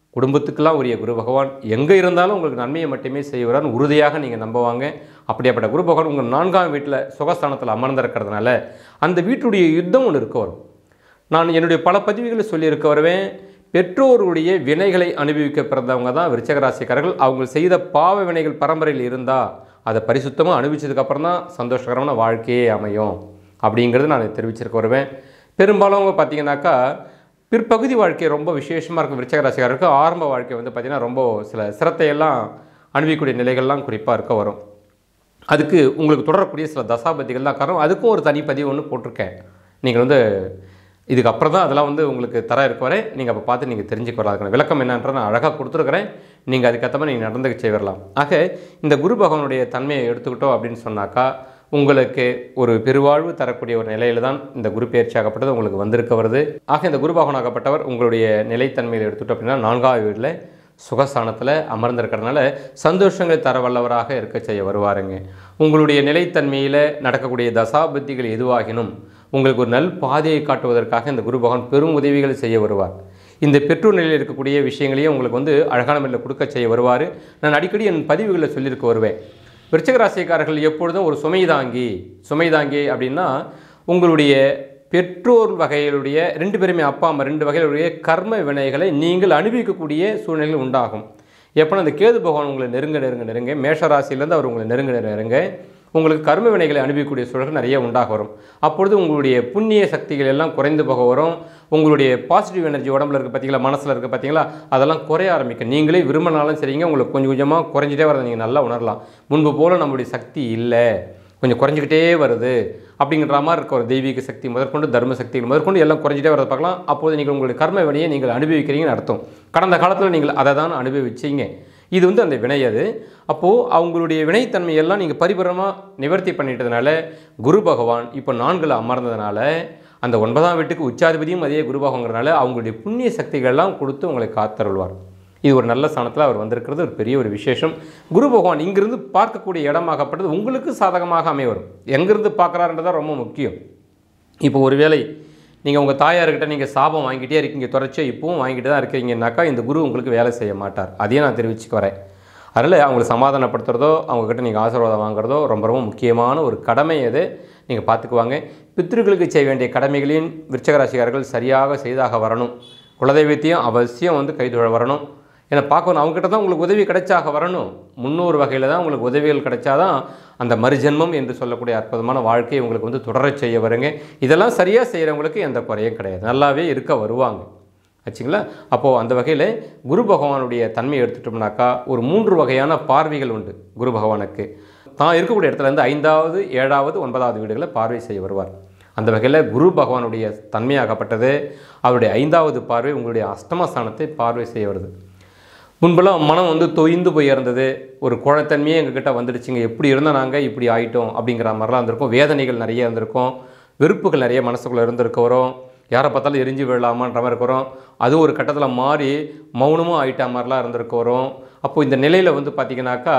குடும்பத்துக்கெல்லாம் உரிய குரு பகவான் எங்கே இருந்தாலும் உங்களுக்கு நன்மையை மட்டுமே செய்வார்னு உறுதியாக நீங்கள் நம்புவாங்க அப்படியாப்பட்ட குரு பகவான் உங்கள் நான்காம் வீட்டில் சுகஸ்தானத்தில் அமர்ந்திருக்கிறதுனால அந்த வீட்டுடைய யுத்தம் ஒன்று இருக்க வரும் நான் என்னுடைய பல பதிவுகளை சொல்லியிருக்க வருவேன் பெற்றோருடைய வினைகளை அனுபவிக்க பிறந்தவங்க தான் விருச்சகராசிக்காரர்கள் அவங்க செய்த பாவ வினைகள் பரம்பரையில் இருந்தால் அதை பரிசுத்தமாக அனுபவிச்சதுக்கப்புறம் தான் சந்தோஷகரமான வாழ்க்கையே அமையும் அப்படிங்கிறது நான் தெரிவிச்சிருக்க வருவேன் பெரும்பாலும் அவங்க பார்த்தீங்கன்னாக்கா பிற்பகுதி வாழ்க்கை ரொம்ப விசேஷமாக இருக்கும் விருச்சகராசிக்காரருக்கு ஆரம்ப வாழ்க்கை வந்து பார்த்திங்கன்னா ரொம்ப சில சிரத்தையெல்லாம் அனுபவிக்கக்கூடிய நிலைகள்லாம் குறிப்பாக இருக்க வரும் அதுக்கு உங்களுக்கு தொடரக்கூடிய சில தசாபதிகள் தான் காரணம் அதுக்கும் ஒரு தனி பதிவு ஒன்று போட்டிருக்கேன் நீங்கள் வந்து இதுக்கு அப்புறம் தான் அதெல்லாம் வந்து உங்களுக்கு தர இருக்க வரை நீங்கள் அப்போ பார்த்து நீங்கள் தெரிஞ்சுக்க வரலாம் அதுக்கான விளக்கம் என்னன்றதை நான் அழகாக கொடுத்துருக்குறேன் நீங்கள் அதுக்கேற்ற மாதிரி நீங்கள் நடந்துக்க செய்யலாம் ஆக இந்த குரு பகவானுடைய தன்மையை எடுத்துக்கிட்டோம் அப்படின்னு சொன்னாக்கா உங்களுக்கு ஒரு பெருவாழ்வு தரக்கூடிய ஒரு நிலையில தான் இந்த குரு பயிற்சியாகப்பட்டது உங்களுக்கு வந்திருக்க வருது ஆக இந்த குரு பகவானாகப்பட்டவர் உங்களுடைய நிலைத்தன்மையில் எடுத்துட்டோம் அப்படின்னா நான்காவது வீட்டில் சுகஸ்தானத்தில் அமர்ந்திருக்கிறதுனால சந்தோஷங்களை தர வல்லவராக இருக்க செய்ய வருவாருங்க உங்களுடைய நிலைத்தன்மையில் நடக்கக்கூடிய தசாபத்திகள் எதுவாகினும் உங்களுக்கு ஒரு நல் பாதையை காட்டுவதற்காக இந்த குரு பகவான் பெரும் உதவிகளை செய்ய வருவார் இந்த பெற்றோர் நிலையில் இருக்கக்கூடிய விஷயங்களையும் உங்களுக்கு வந்து அழகான முறையில் கொடுக்க செய்ய வருவார் நான் அடிக்கடி என் பதிவுகளில் சொல்லியிருக்க வருவேன் விருச்சிக ராசிக்காரர்கள் எப்பொழுதும் ஒரு சுமை தாங்கி சுமை தாங்கி அப்படின்னா உங்களுடைய பெற்றோர் வகைகளுடைய ரெண்டு பேருமே அப்பா அம்மா ரெண்டு வகைகளுடைய கர்ம வினைகளை நீங்கள் அனுபவிக்கக்கூடிய சூழ்நிலைகள் உண்டாகும் எப்போனா அந்த கேது பகவான் உங்களை நெருங்க நெருங்க நெருங்க மேஷராசிலேருந்து அவர் உங்களை நெருங்க நெருங்க உங்களுக்கு கர்ம வினைகளை அனுபவிக்கக்கூடிய சூழல்கள் நிறைய உண்டாக வரும் அப்பொழுது உங்களுடைய புண்ணிய சக்திகள் எல்லாம் குறைந்து போக வரும் உங்களுடைய பாசிட்டிவ் எனர்ஜி உடம்புல இருக்க பார்த்தீங்களா மனசில் இருக்க பார்த்தீங்களா அதெல்லாம் குறைய ஆரம்பிக்கும் நீங்களே விரும்பினாலும் சரிங்க உங்களுக்கு கொஞ்சம் கொஞ்சமாக குறைஞ்சிட்டே வரதை நீங்கள் நல்லா உணரலாம் முன்பு போல் நம்மளுடைய சக்தி இல்லை கொஞ்சம் குறைஞ்சிக்கிட்டே வருது அப்படிங்கிற மாதிரி இருக்க ஒரு தெய்வீக சக்தி முதற்கொண்டு தர்ம சக்திகள் முதற்கொண்டு எல்லாம் குறைஞ்சிட்டே வரதை பார்க்கலாம் அப்போது நீங்கள் உங்களுடைய கர்ம வினையை நீங்கள் அனுபவிக்கிறீங்கன்னு அர்த்தம் கடந்த காலத்தில் நீங்கள் அதை தான் அனுபவிச்சீங்க இது வந்து அந்த வினை அது அப்போது அவங்களுடைய வினைத்தன்மையெல்லாம் நீங்கள் பரிபூரமாக நிவர்த்தி பண்ணிட்டதுனால குரு பகவான் இப்போ நான்கில் அமர்ந்ததுனால அந்த ஒன்பதாம் வீட்டுக்கு உச்சாதிபதியும் அதே குரு பகவாங்கிறதுனால அவங்களுடைய புண்ணிய சக்திகள்லாம் கொடுத்து உங்களை காத்தருள்வார் இது ஒரு நல்ல ஸ்தானத்தில் அவர் வந்திருக்கிறது ஒரு பெரிய ஒரு விசேஷம் குரு பகவான் இங்கிருந்து பார்க்கக்கூடிய இடமாகப்பட்டது உங்களுக்கு சாதகமாக அமைய வரும் எங்கிருந்து பார்க்குறாருன்றதான் ரொம்ப முக்கியம் இப்போ ஒருவேளை நீங்கள் உங்கள் தாயார்கிட்ட நீங்கள் சாபம் வாங்கிட்டே இருக்கீங்க தொடர்ச்சியாக இப்பவும் வாங்கிட்டு தான் இருக்கீங்கன்னாக்கா இந்த குரு உங்களுக்கு வேலை செய்ய மாட்டார் அதையும் நான் தெரிவிச்சுக்க வரேன் அதனால் அவங்களை சமாதானப்படுத்துறதோ அவங்கக்கிட்ட நீங்கள் ஆசீர்வாதம் வாங்குறதோ ரொம்ப ரொம்ப முக்கியமான ஒரு கடமை அது நீங்கள் பார்த்துக்குவாங்க பித்ருக்களுக்கு செய்ய வேண்டிய கடமைகளையும் விருச்சகராசிக்காரர்கள் சரியாக செய்தாக வரணும் குலதெய்வத்தையும் அவசியம் வந்து கைதொழ வரணும் ஏன்னா பார்க்கணும் அவங்ககிட்ட தான் உங்களுக்கு உதவி கிடைச்சாக வரணும் முன்னூறு வகையில் தான் உங்களுக்கு உதவிகள் கிடைச்சாதான் அந்த மறுஜென்மம் என்று சொல்லக்கூடிய அற்புதமான வாழ்க்கையை உங்களுக்கு வந்து தொடரச் செய்ய வருங்க இதெல்லாம் சரியாக செய்கிறவங்களுக்கு எந்த குறையும் கிடையாது நல்லாவே இருக்க வருவாங்க ஆச்சுங்களா அப்போது அந்த வகையில் குரு பகவானுடைய தன்மையை எடுத்துட்டோம்னாக்கா ஒரு மூன்று வகையான பார்வைகள் உண்டு குரு பகவானுக்கு தான் இருக்கக்கூடிய இடத்துல இருந்து ஐந்தாவது ஏழாவது ஒன்பதாவது வீடுகளை பார்வை செய்ய வருவார் அந்த வகையில் குரு பகவானுடைய தன்மையாகப்பட்டது அவருடைய ஐந்தாவது பார்வை உங்களுடைய அஷ்டமஸ்தானத்தை பார்வை செய்ய வருது முன்பெல்லாம் மனம் வந்து தொய்ந்து போய் இருந்தது ஒரு குழத்தன்மையே எங்ககிட்ட வந்துடுச்சுங்க எப்படி இருந்தால் நாங்கள் இப்படி ஆயிட்டோம் அப்படிங்கிற மாதிரிலாம் இருந்திருக்கும் வேதனைகள் நிறைய இருந்திருக்கும் வெறுப்புகள் நிறைய மனசுக்குள்ளே இருந்திருக்க வரும் யாரை பார்த்தாலும் எரிஞ்சு விழலாமான்ற மாதிரி இருக்கிறோம் அதுவும் ஒரு கட்டத்தில் மாறி மௌனமும் ஆயிட்டா மாதிரிலாம் இருந்திருக்க வரும் அப்போது இந்த நிலையில் வந்து பார்த்திங்கனாக்கா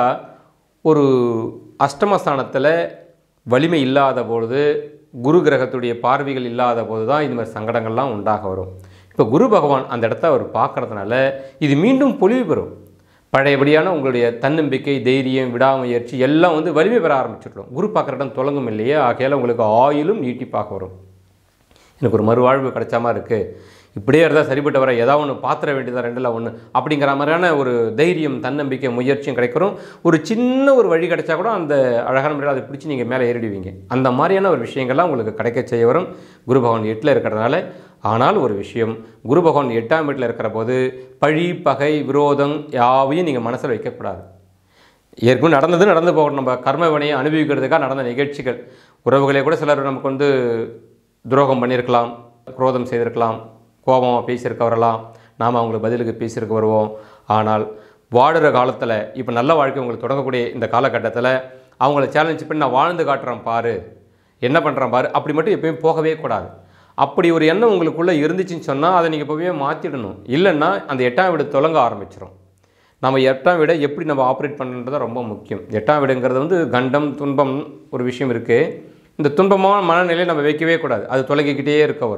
ஒரு அஷ்டமஸ்தானத்தில் வலிமை இல்லாத பொழுது குரு கிரகத்துடைய பார்வைகள் இல்லாத போது தான் இது மாதிரி சங்கடங்கள்லாம் உண்டாக வரும் இப்போ குரு பகவான் அந்த இடத்த அவர் பார்க்கறதுனால இது மீண்டும் பொலிவு பெறும் பழையபடியான உங்களுடைய தன்னம்பிக்கை தைரியம் விடாமுயற்சி எல்லாம் வந்து வலிமை பெற ஆரம்பிச்சிடும் குரு பார்க்குற இடம் தொடங்கும் இல்லையே ஆகையால் உங்களுக்கு ஆயிலும் நீட்டிப்பாக வரும் எனக்கு ஒரு மறுவாழ்வு கிடைச்ச மாதிரி இருக்குது இப்படியே இருந்தால் சரிப்பட்டு வர ஏதாவது ஒன்று பாத்திர வேண்டியதா ரெண்டில் ஒன்று அப்படிங்கிற மாதிரியான ஒரு தைரியம் தன்னம்பிக்கை முயற்சியும் கிடைக்கிறோம் ஒரு சின்ன ஒரு வழி கிடைச்சா கூட அந்த அழகான முறையில் அதை பிடிச்சி நீங்கள் மேலே ஏறிடுவீங்க அந்த மாதிரியான ஒரு விஷயங்கள்லாம் உங்களுக்கு கிடைக்க செய்ய வரும் குரு பகவான் எட்டில் இருக்கிறதுனால ஆனால் ஒரு விஷயம் குரு பகவான் எட்டாம் வீட்டில் இருக்கிற போது பழி பகை விரோதம் யாவையும் நீங்கள் மனசில் வைக்கக்கூடாது ஏற்கனவே நடந்தது நடந்து போகணும் நம்ம கர்ம வினையை அனுபவிக்கிறதுக்காக நடந்த நிகழ்ச்சிகள் உறவுகளே கூட சிலர் நமக்கு வந்து துரோகம் பண்ணியிருக்கலாம் குரோதம் செய்திருக்கலாம் கோபமாக பேசியிருக்க வரலாம் நாம் அவங்களுக்கு பதிலுக்கு பேசியிருக்க வருவோம் ஆனால் வாடுற காலத்தில் இப்போ நல்ல வாழ்க்கை உங்களுக்கு தொடங்கக்கூடிய இந்த காலகட்டத்தில் அவங்கள சேலஞ்ச் பண்ணி நான் வாழ்ந்து காட்டுறேன் பாரு என்ன பண்ணுறேன் பாரு அப்படி மட்டும் எப்பயும் போகவே கூடாது அப்படி ஒரு எண்ணம் உங்களுக்குள்ளே இருந்துச்சுன்னு சொன்னால் அதை நீங்கள் இப்போவே மாற்றிடணும் இல்லைன்னா அந்த எட்டாம் வீடு தொடங்க ஆரம்பிச்சிடும் நம்ம எட்டாம் வீடை எப்படி நம்ம ஆப்ரேட் பண்ணுறது ரொம்ப முக்கியம் எட்டாம் வீடுங்கிறது வந்து கண்டம் துன்பம் ஒரு விஷயம் இருக்குது இந்த துன்பமான மனநிலையை நம்ம வைக்கவே கூடாது அது தொலைக்கிக்கிட்டே இருக்க வரும்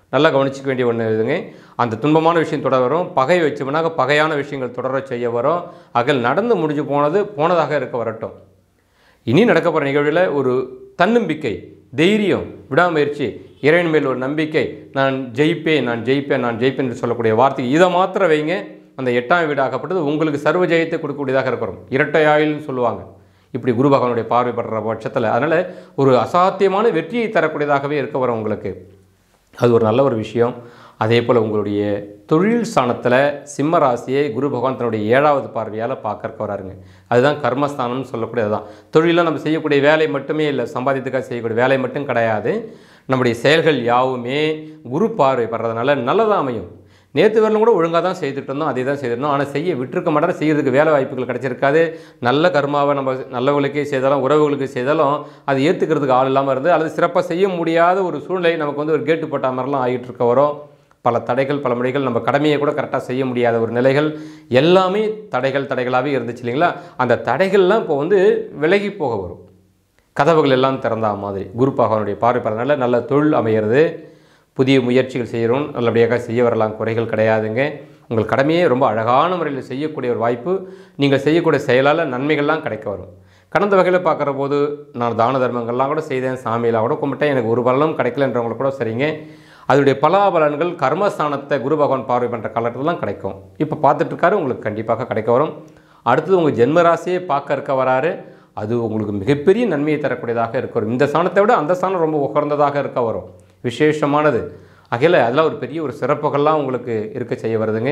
நல்லா கவனிச்சிக்க வேண்டிய ஒன்று இதுங்க அந்த துன்பமான விஷயம் தொடர வரும் பகை வச்சோம்னாக்க பகையான விஷயங்கள் தொடர செய்ய வரும் அகல் நடந்து முடிஞ்சு போனது போனதாக இருக்க வரட்டும் இனி நடக்க போகிற நிகழ்வில் ஒரு தன்னம்பிக்கை தைரியம் விடாமுயற்சி இறைவன் மேல் ஒரு நம்பிக்கை நான் ஜெயிப்பேன் நான் ஜெயிப்பேன் நான் ஜெயிப்பேன் என்று சொல்லக்கூடிய வார்த்தை இதை மாத்திரம் வைங்க அந்த எட்டாம் வீடாகப்பட்டது உங்களுக்கு சர்வ ஜெயத்தை கொடுக்கக்கூடியதாக இருக்கிறோம் இரட்டை ஆயுள்னு சொல்லுவாங்க இப்படி குரு பகவானுடைய பார்வைப்படுற பட்சத்தில் அதனால் ஒரு அசாத்தியமான வெற்றியை தரக்கூடியதாகவே இருக்க வரும் உங்களுக்கு அது ஒரு நல்ல ஒரு விஷயம் அதே போல் உங்களுடைய தொழில் ஸ்தானத்தில் சிம்ம ராசியை குரு பகவான் தன்னுடைய ஏழாவது பார்வையால் பார்க்கறக்க வராருங்க அதுதான் கர்மஸ்தானம்னு சொல்லக்கூடியது தான் தொழிலில் நம்ம செய்யக்கூடிய வேலை மட்டுமே இல்லை சம்பாதித்துக்காக செய்யக்கூடிய வேலை மட்டும் கிடையாது நம்முடைய செயல்கள் யாவுமே குரு பார்வை படுறதுனால நல்லதாக அமையும் நேற்று வரலும் கூட ஒழுங்காக தான் செய்துட்டு இருந்தோம் அதே தான் செய்திருந்தோம் ஆனால் செய்ய விட்டுருக்க மாட்டோம் செய்யறதுக்கு வேலை வாய்ப்புகள் கிடைச்சிருக்காது நல்ல கர்மாவை நம்ம நல்லவங்களுக்கே செய்தாலும் உறவுகளுக்கு செய்தாலும் அது ஏற்றுக்கிறதுக்கு ஆள் இல்லாமல் இருந்து அல்லது சிறப்பாக செய்ய முடியாத ஒரு சூழ்நிலை நமக்கு வந்து ஒரு கேட்டு போட்ட மாதிரிலாம் ஆகிட்டு இருக்க வரும் பல தடைகள் பல முறைகள் நம்ம கடமையை கூட கரெக்டாக செய்ய முடியாத ஒரு நிலைகள் எல்லாமே தடைகள் தடைகளாகவே இருந்துச்சு இல்லைங்களா அந்த தடைகள்லாம் இப்போ வந்து விலகி போக வரும் கதவுகள் எல்லாம் திறந்தா மாதிரி குரு பகவானுடைய பார்வை பலனால நல்ல தொழில் அமையிறது புதிய முயற்சிகள் செய்கிறோம் நல்லபடியாக செய்ய வரலாம் குறைகள் கிடையாதுங்க உங்கள் கடமையை ரொம்ப அழகான முறையில் செய்யக்கூடிய ஒரு வாய்ப்பு நீங்கள் செய்யக்கூடிய செயலால் நன்மைகள்லாம் கிடைக்க வரும் கடந்த வகையில் பார்க்குற போது நான் தான தர்மங்கள்லாம் கூட செய்தேன் சாமியெல்லாம் கூட கும்பிட்டேன் எனக்கு ஒரு பலனும் கிடைக்கலன்றவங்களுக்கு கூட சரிங்க அதனுடைய பலாபலன்கள் கர்மஸ்தானத்தை குரு பகவான் பார்வை பண்ணுற காலத்துலாம் கிடைக்கும் இப்போ பார்த்துட்டு இருக்காரு உங்களுக்கு கண்டிப்பாக கிடைக்க வரும் அடுத்தது உங்கள் ஜென்மராசியை பார்க்க இருக்க வராரு அது உங்களுக்கு மிகப்பெரிய நன்மையை தரக்கூடியதாக இருக்க வரும் இந்த ஸ்தானத்தை விட அந்த ஸ்தானம் ரொம்ப உகர்ந்ததாக இருக்க வரும் விசேஷமானது அகில அதெல்லாம் ஒரு பெரிய ஒரு சிறப்புகள்லாம் உங்களுக்கு இருக்க செய்ய வருதுங்க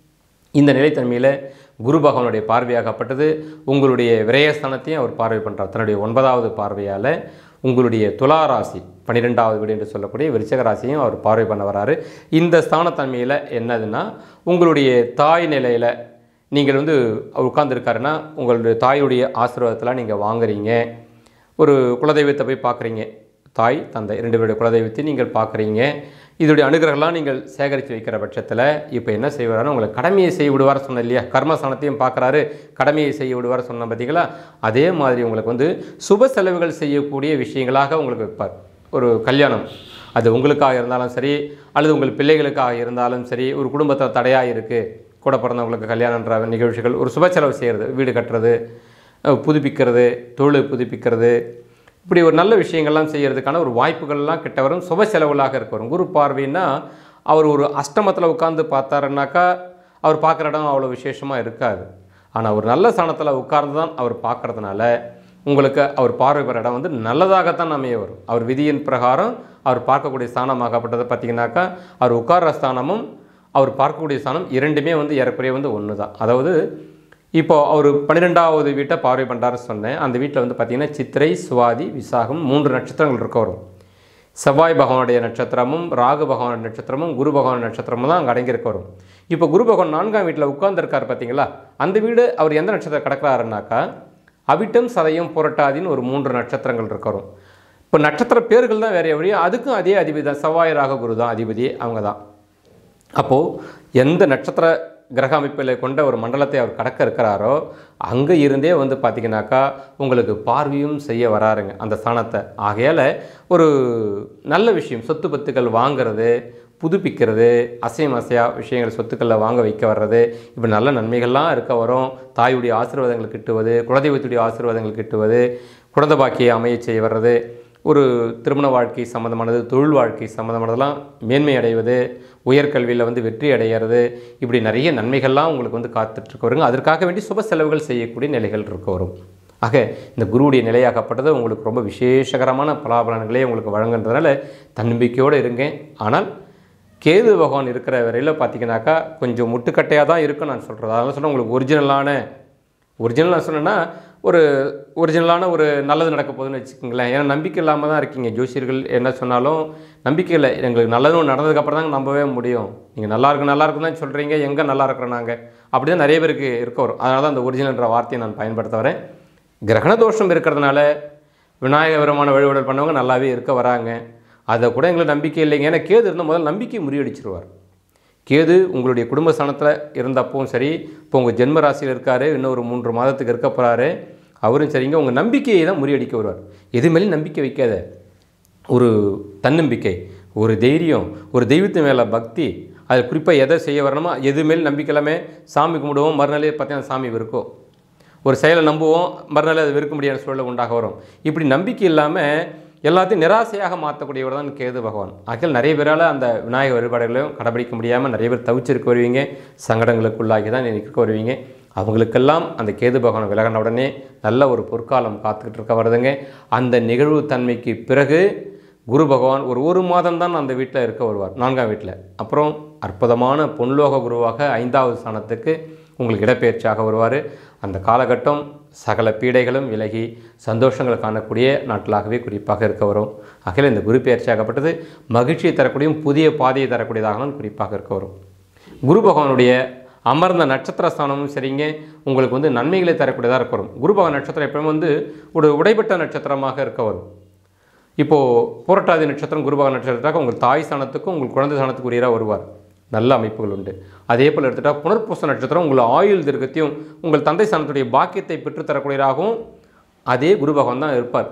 இந்த நிலைத்தன்மையில் குரு பகவானுடைய பார்வையாகப்பட்டது உங்களுடைய விரயஸ்தானத்தையும் அவர் பார்வை பண்ணுறார் தன்னுடைய ஒன்பதாவது பார்வையால் உங்களுடைய துலா ராசி பன்னிரெண்டாவது வீடு என்று சொல்லக்கூடிய விருச்சக ராசியும் அவர் பார்வை பண்ண வராரு இந்த ஸ்தானத்தன்மையில் என்னதுன்னா உங்களுடைய தாய் நிலையில் நீங்கள் வந்து அவர் உட்கார்ந்துருக்காருன்னா உங்களுடைய தாயுடைய ஆசீர்வாதத்தெலாம் நீங்கள் வாங்குறீங்க ஒரு குலதெய்வத்தை போய் பார்க்குறீங்க தாய் தந்தை ரெண்டு பேருடைய குலதெய்வத்தை நீங்கள் பார்க்குறீங்க இதோடைய அனுகிரகம்லாம் நீங்கள் சேகரித்து வைக்கிற பட்சத்தில் இப்போ என்ன செய்வாருன்னா உங்களை கடமையை செய்ய விடுவார் சொன்னேன் இல்லையா கர்மஸ்தானத்தையும் பார்க்குறாரு கடமையை செய்ய விடுவார் சொன்ன பார்த்தீங்களா அதே மாதிரி உங்களுக்கு வந்து சுப செலவுகள் செய்யக்கூடிய விஷயங்களாக உங்களுக்கு வைப்பார் ஒரு கல்யாணம் அது உங்களுக்காக இருந்தாலும் சரி அல்லது உங்கள் பிள்ளைகளுக்காக இருந்தாலும் சரி ஒரு குடும்பத்தில் தடையாக இருக்குது கூட பிறந்தவங்களுக்கு கல்யாணன்ற நிகழ்ச்சிகள் ஒரு சுப செலவு செய்கிறது வீடு கட்டுறது அஹ் புதுப்பிக்கிறது தொழில் புதுப்பிக்கிறது இப்படி ஒரு நல்ல விஷயங்கள்லாம் செய்கிறதுக்கான ஒரு வாய்ப்புகள்லாம் கிட்ட வரும் சுப செலவுகளாக இருக்க வரும் குரு பார்வைன்னா அவர் ஒரு அஷ்டமத்தில் உட்கார்ந்து பார்த்தாருன்னாக்கா அவர் பார்க்குற இடம் அவ்வளோ விசேஷமாக இருக்காது ஆனால் ஒரு நல்ல ஸ்தானத்தில் உட்கார்ந்து தான் அவர் பார்க்கறதுனால உங்களுக்கு அவர் பார்வை பெற இடம் வந்து நல்லதாகத்தான் அமைய வரும் அவர் விதியின் பிரகாரம் அவர் பார்க்கக்கூடிய ஸ்தானமாகப்பட்டது பார்த்தீங்கன்னாக்கா அவர் உட்கார்ற ஸ்தானமும் அவர் பார்க்கக்கூடிய ஸ்தானம் இரண்டுமே வந்து ஏறக்குறைய வந்து ஒன்று தான் அதாவது இப்போ அவர் பன்னிரெண்டாவது வீட்டை பார்வை பண்ணுறாரு சொன்னேன் அந்த வீட்டில் வந்து பார்த்தீங்கன்னா சித்திரை சுவாதி விசாகம் மூன்று நட்சத்திரங்கள் இருக்க வரும் செவ்வாய் பகவானுடைய நட்சத்திரமும் ராகு பகவான் நட்சத்திரமும் குரு பகவான் நட்சத்திரமும் தான் அங்கே அடங்கியிருக்க வரும் இப்போ குரு பகவான் நான்காம் வீட்டில் உட்கார்ந்துருக்கார் பார்த்தீங்களா அந்த வீடு அவர் எந்த நட்சத்திரம் கிடக்கிறாருனாக்கா அவிட்டம் சதயம் புரட்டாதின்னு ஒரு மூன்று நட்சத்திரங்கள் இருக்க வரும் இப்போ நட்சத்திர பேர்கள் தான் வேற வழியும் அதுக்கும் அதே அதிபதி தான் செவ்வாய் ராகு குரு தான் அதிபதி அவங்க தான் அப்போது எந்த நட்சத்திர கிரக அமைப்பில் கொண்ட ஒரு மண்டலத்தை அவர் கடக்க இருக்கிறாரோ அங்கே இருந்தே வந்து பார்த்தீங்கன்னாக்கா உங்களுக்கு பார்வையும் செய்ய வராருங்க அந்த ஸ்தானத்தை ஆகையால் ஒரு நல்ல விஷயம் சொத்து பத்துக்கள் வாங்குறது புதுப்பிக்கிறது அசையம் அசையா விஷயங்கள் சொத்துக்களில் வாங்க வைக்க வர்றது இப்போ நல்ல நன்மைகள்லாம் இருக்க வரும் தாயுடைய ஆசீர்வாதங்கள் கிட்டுவது குலதெய்வத்துடைய ஆசீர்வாதங்கள் கிட்டுவது குழந்தை பாக்கியை அமைய செய்ய வர்றது ஒரு திருமண வாழ்க்கை சம்மந்தமானது தொழில் வாழ்க்கை சம்மந்தமானதெல்லாம் மேன்மை அடைவது உயர்கல்வியில் வந்து வெற்றி அடைகிறது இப்படி நிறைய நன்மைகள்லாம் உங்களுக்கு வந்து காத்துட்ருக்க வருங்க அதற்காக வேண்டி சுப செலவுகள் செய்யக்கூடிய நிலைகள் இருக்க வரும் ஆக இந்த குருவுடைய நிலையாகப்பட்டது உங்களுக்கு ரொம்ப விசேஷகரமான பலாபலன்களே உங்களுக்கு வழங்குன்றதுனால தன்னம்பிக்கையோடு இருங்க ஆனால் கேது பகவான் இருக்கிற வரையில் பார்த்தீங்கன்னாக்கா கொஞ்சம் முட்டுக்கட்டையாக தான் இருக்கும் நான் சொல்கிறது அதனால சொன்னால் உங்களுக்கு ஒரிஜினலான ஒரிஜினல் நான் சொன்னேன்னா ஒரு ஒரிஜினலான ஒரு நல்லது நடக்க போகுதுன்னு வச்சுக்கோங்களேன் ஏன்னா நம்பிக்கை இல்லாமல் தான் இருக்கீங்க ஜோசியர்கள் என்ன சொன்னாலும் நம்பிக்கை இல்லை எங்களுக்கு நல்லதும் நடந்ததுக்கப்புறம் தாங்க நம்பவே முடியும் நீங்கள் நல்லா இருக்கு நல்லா இருக்குன்னு தான் சொல்கிறீங்க எங்கே நல்லா இருக்கிறோம் நாங்கள் அப்படி தான் நிறைய பேருக்கு இருக்க வரும் அதனால தான் அந்த ஒரிஜினல்ன்ற வார்த்தையை நான் பயன்படுத்த வரேன் கிரகண தோஷம் இருக்கிறதுனால விநாயக விரமான வழிபாடு பண்ணவங்க நல்லாவே இருக்க வராங்க அதை கூட எங்களுக்கு நம்பிக்கை இல்லைங்க ஏன்னா கேது இருந்தால் முதல்ல நம்பிக்கை முறியடிச்சிருவார் கேது உங்களுடைய குடும்ப ஸ்தானத்தில் இருந்தப்பவும் சரி இப்போ உங்கள் ஜென்ம ராசியில் இருக்காரு இன்னும் ஒரு மூன்று மாதத்துக்கு இருக்க போகிறாரு அவரும் சரிங்க உங்கள் நம்பிக்கையை தான் முறியடிக்க வருவார் எது மேலேயும் நம்பிக்கை வைக்காத ஒரு தன்னம்பிக்கை ஒரு தைரியம் ஒரு தெய்வத்து மேலே பக்தி அது குறிப்பாக எதை செய்ய வரணுமோ எது மேல் நம்பிக்கை இல்லாமல் சாமி கும்பிடுவோம் மறுநாளே பார்த்தீங்கன்னா சாமி இருக்கும் ஒரு செயலை நம்புவோம் மறுநாள் அது வெறுக்க முடியாத சூழல் உண்டாக வரும் இப்படி நம்பிக்கை இல்லாமல் எல்லாத்தையும் நிராசையாக மாற்றக்கூடியவர் தான் கேது பகவான் ஆகிய நிறைய பேரால் அந்த விநாயகர் வழிபாடுகளையும் கடைபிடிக்க முடியாமல் நிறைய பேர் தவிச்சிருக்க வருவீங்க சங்கடங்களுக்குள்ளாகி தான் இருக்க வருவீங்க அவங்களுக்கெல்லாம் அந்த கேது பகவான் விலகின உடனே நல்ல ஒரு பொற்காலம் காத்துக்கிட்டு இருக்க வருதுங்க அந்த நிகழ்வு தன்மைக்கு பிறகு குரு பகவான் ஒரு ஒரு மாதம் தான் அந்த வீட்டில் இருக்க வருவார் நான்காம் வீட்டில் அப்புறம் அற்புதமான பொன்லோக குருவாக ஐந்தாவது ஸ்தானத்துக்கு உங்களுக்கு இடப்பெயர்ச்சியாக வருவார் அந்த காலகட்டம் சகல பீடைகளும் விலகி சந்தோஷங்கள் காணக்கூடிய நாட்களாகவே குறிப்பாக இருக்க வரும் ஆகையில் இந்த குரு பெயர்ச்சியாகப்பட்டது மகிழ்ச்சியை தரக்கூடிய புதிய பாதையை தரக்கூடியதாக தான் குறிப்பாக இருக்க வரும் குரு பகவானுடைய அமர்ந்த நட்சத்திர ஸ்தானமும் சரிங்க உங்களுக்கு வந்து நன்மைகளை தரக்கூடியதாக இருக்க வரும் குரு பகவான் நட்சத்திரம் எப்பவுமே வந்து ஒரு உடைப்பட்ட நட்சத்திரமாக இருக்க வரும் இப்போது புரட்டாதி நட்சத்திரம் குருபக நட்சத்திரத்தாக உங்கள் தாய் ஸ்தானத்துக்கும் உங்கள் குழந்தை ஸ்தானத்துக்கு உரியராக வருவார் நல்ல அமைப்புகள் உண்டு அதே போல் எடுத்துட்டா புனர்பூச நட்சத்திரம் உங்கள் ஆயுள் தீர்க்கத்தையும் உங்கள் தந்தை ஸ்தானத்துடைய பாக்கியத்தை பெற்றுத் தரக்கூடியதாகவும் அதே குரு பகவான் தான் இருப்பார்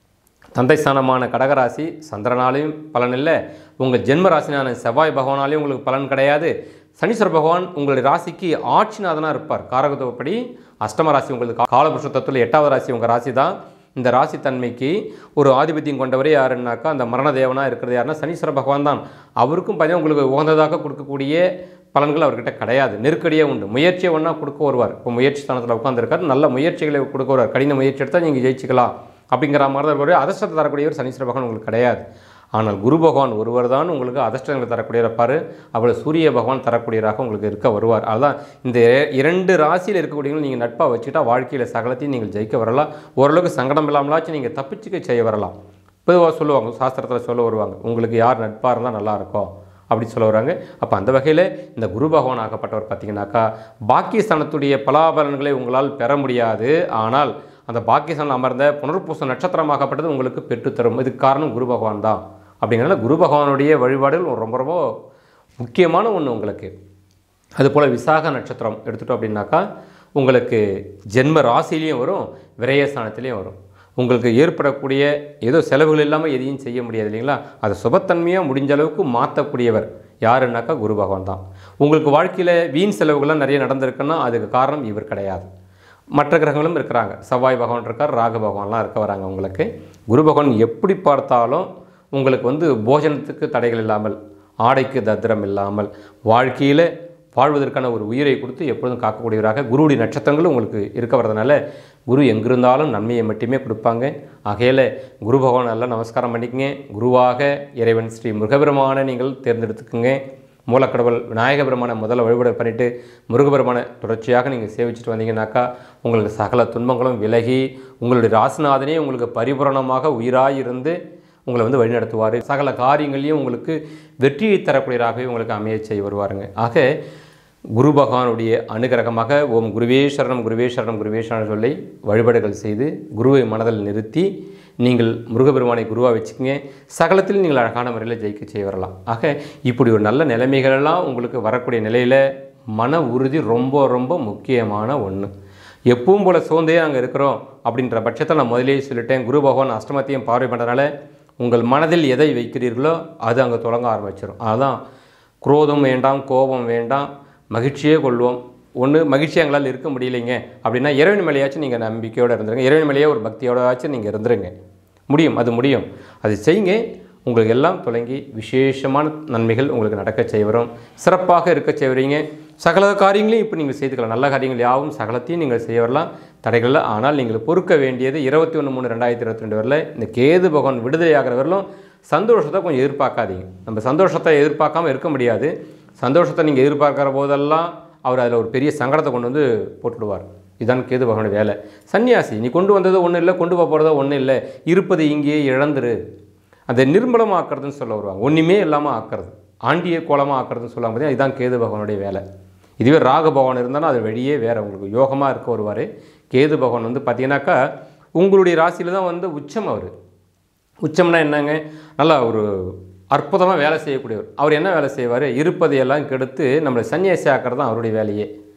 தந்தை ஸ்தானமான கடகராசி சந்திரனாலையும் பலன் இல்லை உங்கள் ஜென்ம ராசினான செவ்வாய் பகவானாலையும் உங்களுக்கு பலன் கிடையாது சனீஸ்வர பகவான் உங்களுடைய ராசிக்கு ஆட்சிநாதனாக இருப்பார் காரகத்துவப்படி அஷ்டம ராசி உங்களுக்கு கா- காலபுருஷ தத்துவத்தில் எட்டாவது ராசி உங்கள் ராசி தான் இந்த ராசி தன்மைக்கு ஒரு ஆதிபத்தியம் கொண்டவரே யாருன்னாக்கா அந்த மரண தேவனாக இருக்கிறது யாருன்னா சனீஸ்வர பகவான் தான் அவருக்கும் பார்த்தீங்கன்னா உங்களுக்கு உகந்ததாக கொடுக்கக்கூடிய பலன்கள் அவர்கிட்ட கிடையாது நெருக்கடியே உண்டு முயற்சியை ஒன்றா கொடுக்க வருவார் இப்போ முயற்சி ஸ்தானத்தில் உட்காந்துருக்காரு நல்ல முயற்சிகளை கொடுக்க வருவார் கடின முயற்சி எடுத்தால் நீங்கள் ஜெயிச்சுக்கலாம் அப்படிங்கிற மாதிரி தான் ஒரு அதிர்ஷ்டத்தை தரக்கூடியவர் சனீஸ்வர பகவான் உங்களுக்கு கிடையாது ஆனால் குரு பகவான் ஒருவர் தான் உங்களுக்கு அதிர்ஷ்டங்களை தரக்கூடியவர் இருப்பார் அவர் சூரிய பகவான் தரக்கூடியவராக உங்களுக்கு இருக்க வருவார் அதுதான் இந்த இர- இரண்டு ராசியில் இருக்கக்கூடியவங்க நீங்கள் நட்பாக வச்சுக்கிட்டா வாழ்க்கையில் சகலத்தையும் நீங்கள் ஜெயிக்க வரலாம் ஓரளவுக்கு சங்கடம் இல்லாமலாச்சும் நீங்கள் தப்பிச்சுக்க செய்ய வரலாம் பொதுவாக சொல்லுவாங்க சாஸ்திரத்தில் சொல்ல வருவாங்க உங்களுக்கு யார் நட்பாக இருந்தால் நல்லா இருக்கும் அப்படி சொல்ல வராங்க அப்போ அந்த வகையில் இந்த குரு பகவான் ஆகப்பட்டவர் பார்த்தீங்கன்னாக்கா பாக்கியஸ்தானத்துடைய பலாபலன்களை உங்களால் பெற முடியாது ஆனால் அந்த பாக்கியஸ்தானம் அமர்ந்த புனர்பூச நட்சத்திரமாகப்பட்டது உங்களுக்கு பெற்றுத்தரும் இதுக்கு காரணம் குரு பகவான் தான் அப்படிங்கிறனால குரு பகவானுடைய வழிபாடுகள் ரொம்ப ரொம்ப முக்கியமான ஒன்று உங்களுக்கு அதுபோல் விசாக நட்சத்திரம் எடுத்துட்டோம் அப்படின்னாக்கா உங்களுக்கு ஜென்ம ராசிலையும் வரும் விரயஸ்தானத்துலேயும் வரும் உங்களுக்கு ஏற்படக்கூடிய ஏதோ செலவுகள் இல்லாமல் எதையும் செய்ய முடியாது இல்லைங்களா அதை சுபத்தன்மையாக முடிஞ்ச அளவுக்கு மாற்றக்கூடியவர் யாருன்னாக்கா குரு பகவான் தான் உங்களுக்கு வாழ்க்கையில் வீண் செலவுகள்லாம் நிறைய நடந்திருக்குன்னா அதுக்கு காரணம் இவர் கிடையாது மற்ற கிரகங்களும் இருக்கிறாங்க செவ்வாய் பகவான் இருக்கார் ராகு பகவான்லாம் இருக்க வராங்க உங்களுக்கு குரு பகவான் எப்படி பார்த்தாலும் உங்களுக்கு வந்து போஜனத்துக்கு தடைகள் இல்லாமல் ஆடைக்கு தத்திரம் இல்லாமல் வாழ்க்கையில் வாழ்வதற்கான ஒரு உயிரை கொடுத்து எப்பொழுதும் காக்கக்கூடியவராக குருவுடைய நட்சத்திரங்களும் உங்களுக்கு இருக்க வரதுனால குரு எங்கிருந்தாலும் நன்மையை மட்டுமே கொடுப்பாங்க ஆகையில் குரு பகவான் நல்லா நமஸ்காரம் பண்ணிக்கங்க குருவாக இறைவன் ஸ்ரீ முருகபெருமானை நீங்கள் தேர்ந்தெடுத்துக்குங்க மூலக்கடவுள் விநாயக பெருமானை முதல்ல வழிபாடு பண்ணிவிட்டு முருகபெருமானை தொடர்ச்சியாக நீங்கள் சேவிச்சுட்டு வந்தீங்கன்னாக்கா உங்களுக்கு சகல துன்பங்களும் விலகி உங்களுடைய ராசிநாதனே உங்களுக்கு பரிபூரணமாக உயிராய் இருந்து உங்களை வந்து வழிநடத்துவார் சகல காரியங்களையும் உங்களுக்கு வெற்றியை தரக்கூடியதாகவே உங்களுக்கு அமைய செய்ய வருவாருங்க ஆக குரு பகவானுடைய அனுகிரகமாக ஓம் குருவே சரணம் குருவே சரணம் குருவே சரணம் சொல்லி வழிபாடுகள் செய்து குருவை மனதில் நிறுத்தி நீங்கள் முருகபெருமானை குருவாக வச்சுக்கோங்க சகலத்தில் நீங்கள் அழகான முறையில் ஜெயிக்க செய்ய வரலாம் ஆக இப்படி ஒரு நல்ல நிலைமைகளெல்லாம் உங்களுக்கு வரக்கூடிய நிலையில் மன உறுதி ரொம்ப ரொம்ப முக்கியமான ஒன்று எப்பவும் போல் சோர்ந்தே அங்கே இருக்கிறோம் அப்படின்ற பட்சத்தை நான் முதலே சொல்லிட்டேன் குரு பகவான் அஷ்டமத்தையும் பார்வை பண்ணுறதுனால உங்கள் மனதில் எதை வைக்கிறீர்களோ அது அங்கே தொடங்க ஆரம்பிச்சிடும் அதுதான் குரோதம் வேண்டாம் கோபம் வேண்டாம் மகிழ்ச்சியே கொள்வோம் ஒன்று மகிழ்ச்சி எங்களால் இருக்க முடியலைங்க அப்படின்னா இறைவன் மேலேயாச்சும் நீங்கள் நம்பிக்கையோடு இருந்துருங்க இறைவன் மேலேயே ஒரு பக்தியோடாச்சும் நீங்கள் இருந்துருங்க முடியும் அது முடியும் அது செய்யுங்க உங்களுக்கு எல்லாம் தொடங்கி விசேஷமான நன்மைகள் உங்களுக்கு நடக்க செய்ய வரும் சிறப்பாக இருக்க செய்வீங்க சகல காரியங்களையும் இப்போ நீங்கள் செய்துக்கலாம் நல்ல காரியங்கள் யாவும் சகலத்தையும் நீங்கள் செய்ய வரலாம் தடைகளில் ஆனால் நீங்கள் பொறுக்க வேண்டியது இருபத்தி ஒன்று மூணு ரெண்டாயிரத்தி இருபத்தி ரெண்டு வரல இந்த கேது பகவான் விடுதலை ஆகிற வரலும் சந்தோஷத்தை கொஞ்சம் எதிர்பார்க்காதீங்க நம்ம சந்தோஷத்தை எதிர்பார்க்காம இருக்க முடியாது சந்தோஷத்தை நீங்கள் எதிர்பார்க்குற போதெல்லாம் அவர் அதில் ஒரு பெரிய சங்கடத்தை கொண்டு வந்து போட்டுடுவார் இதான் கேது பகவானுடைய வேலை சன்னியாசி நீ கொண்டு வந்தது ஒன்றும் இல்லை கொண்டு போக போகிறதோ ஒன்றும் இல்லை இருப்பது இங்கேயே இழந்துரு அதை நிர்மலமாக்குறதுன்னு சொல்ல வருவாங்க ஒன்றுமே இல்லாமல் ஆக்குறது ஆண்டிய கோலமாக ஆக்குறதுன்னு சொல்லுவாங்க பார்த்தீங்கன்னா இதுதான் கேது பகவானுடைய வேலை இதுவே ராக பகவான் இருந்தாலும் அது வெளியே வேறு உங்களுக்கு யோகமாக இருக்க வருவார் கேது பகவான் வந்து பார்த்தீங்கன்னாக்கா உங்களுடைய ராசியில் தான் வந்து உச்சம் அவர் உச்சம்னா என்னங்க நல்லா ஒரு அற்புதமாக வேலை செய்யக்கூடியவர் அவர் என்ன வேலை செய்வார் இருப்பதையெல்லாம் கெடுத்து நம்மளை சன்னியாசி ஆக்கிறது தான் அவருடைய வேலையே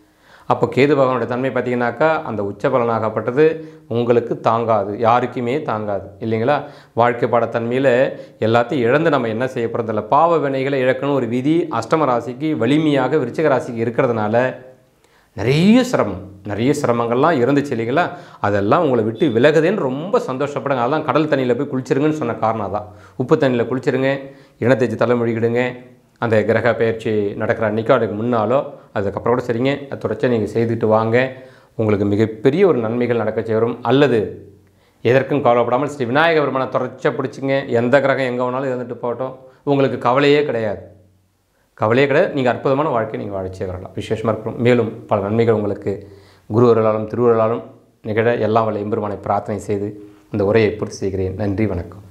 அப்போ கேது பகவானுடைய தன்மை பார்த்தீங்கன்னாக்கா அந்த உச்ச பலனாகப்பட்டது உங்களுக்கு தாங்காது யாருக்குமே தாங்காது இல்லைங்களா வாழ்க்கை பாடத்தன்மையில் எல்லாத்தையும் இழந்து நம்ம என்ன செய்ய போகிறதில்ல பாவ வினைகளை இழக்கணும் ஒரு விதி அஷ்டம ராசிக்கு வலிமையாக விருச்சிக ராசிக்கு இருக்கிறதுனால நிறைய சிரமம் நிறைய சிரமங்கள்லாம் இருந்துச்சு இல்லைங்களா அதெல்லாம் உங்களை விட்டு விலகுதேன்னு ரொம்ப சந்தோஷப்படுங்க அதெல்லாம் கடல் தண்ணியில் போய் குளிச்சிருங்கன்னு சொன்ன காரணம் தான் உப்பு தண்ணியில் குளிச்சிருங்க இனத்தேச்சு தலைமொழிகிடுங்க அந்த கிரக பயிற்சி நடக்கிற அன்றைக்கோ அதுக்கு முன்னாலோ அதுக்கப்புறம் கூட சரிங்க அது தொடர்ச்சியாக நீங்கள் செய்துட்டு வாங்க உங்களுக்கு மிகப்பெரிய ஒரு நன்மைகள் நடக்க சேரும் அல்லது எதற்கும் கவலைப்படாமல் ஸ்ரீ விநாயக பெருமானை தொடர்ச்சியாக பிடிச்சிங்க எந்த கிரகம் எங்கே வேணாலும் இருந்துட்டு போகட்டும் உங்களுக்கு கவலையே கிடையாது கவலையே கிடையாது நீங்கள் அற்புதமான வாழ்க்கையை நீங்கள் வாழச்சே வரலாம் விசேஷமாக இருக்கும் மேலும் பல நன்மைகள் உங்களுக்கு குருவர்களாலும் திருவருளாலும் நிகழ எல்லாம் வல்ல எம்பெருமானை பிரார்த்தனை செய்து இந்த உரையை பூர்த்தி செய்கிறேன் நன்றி வணக்கம்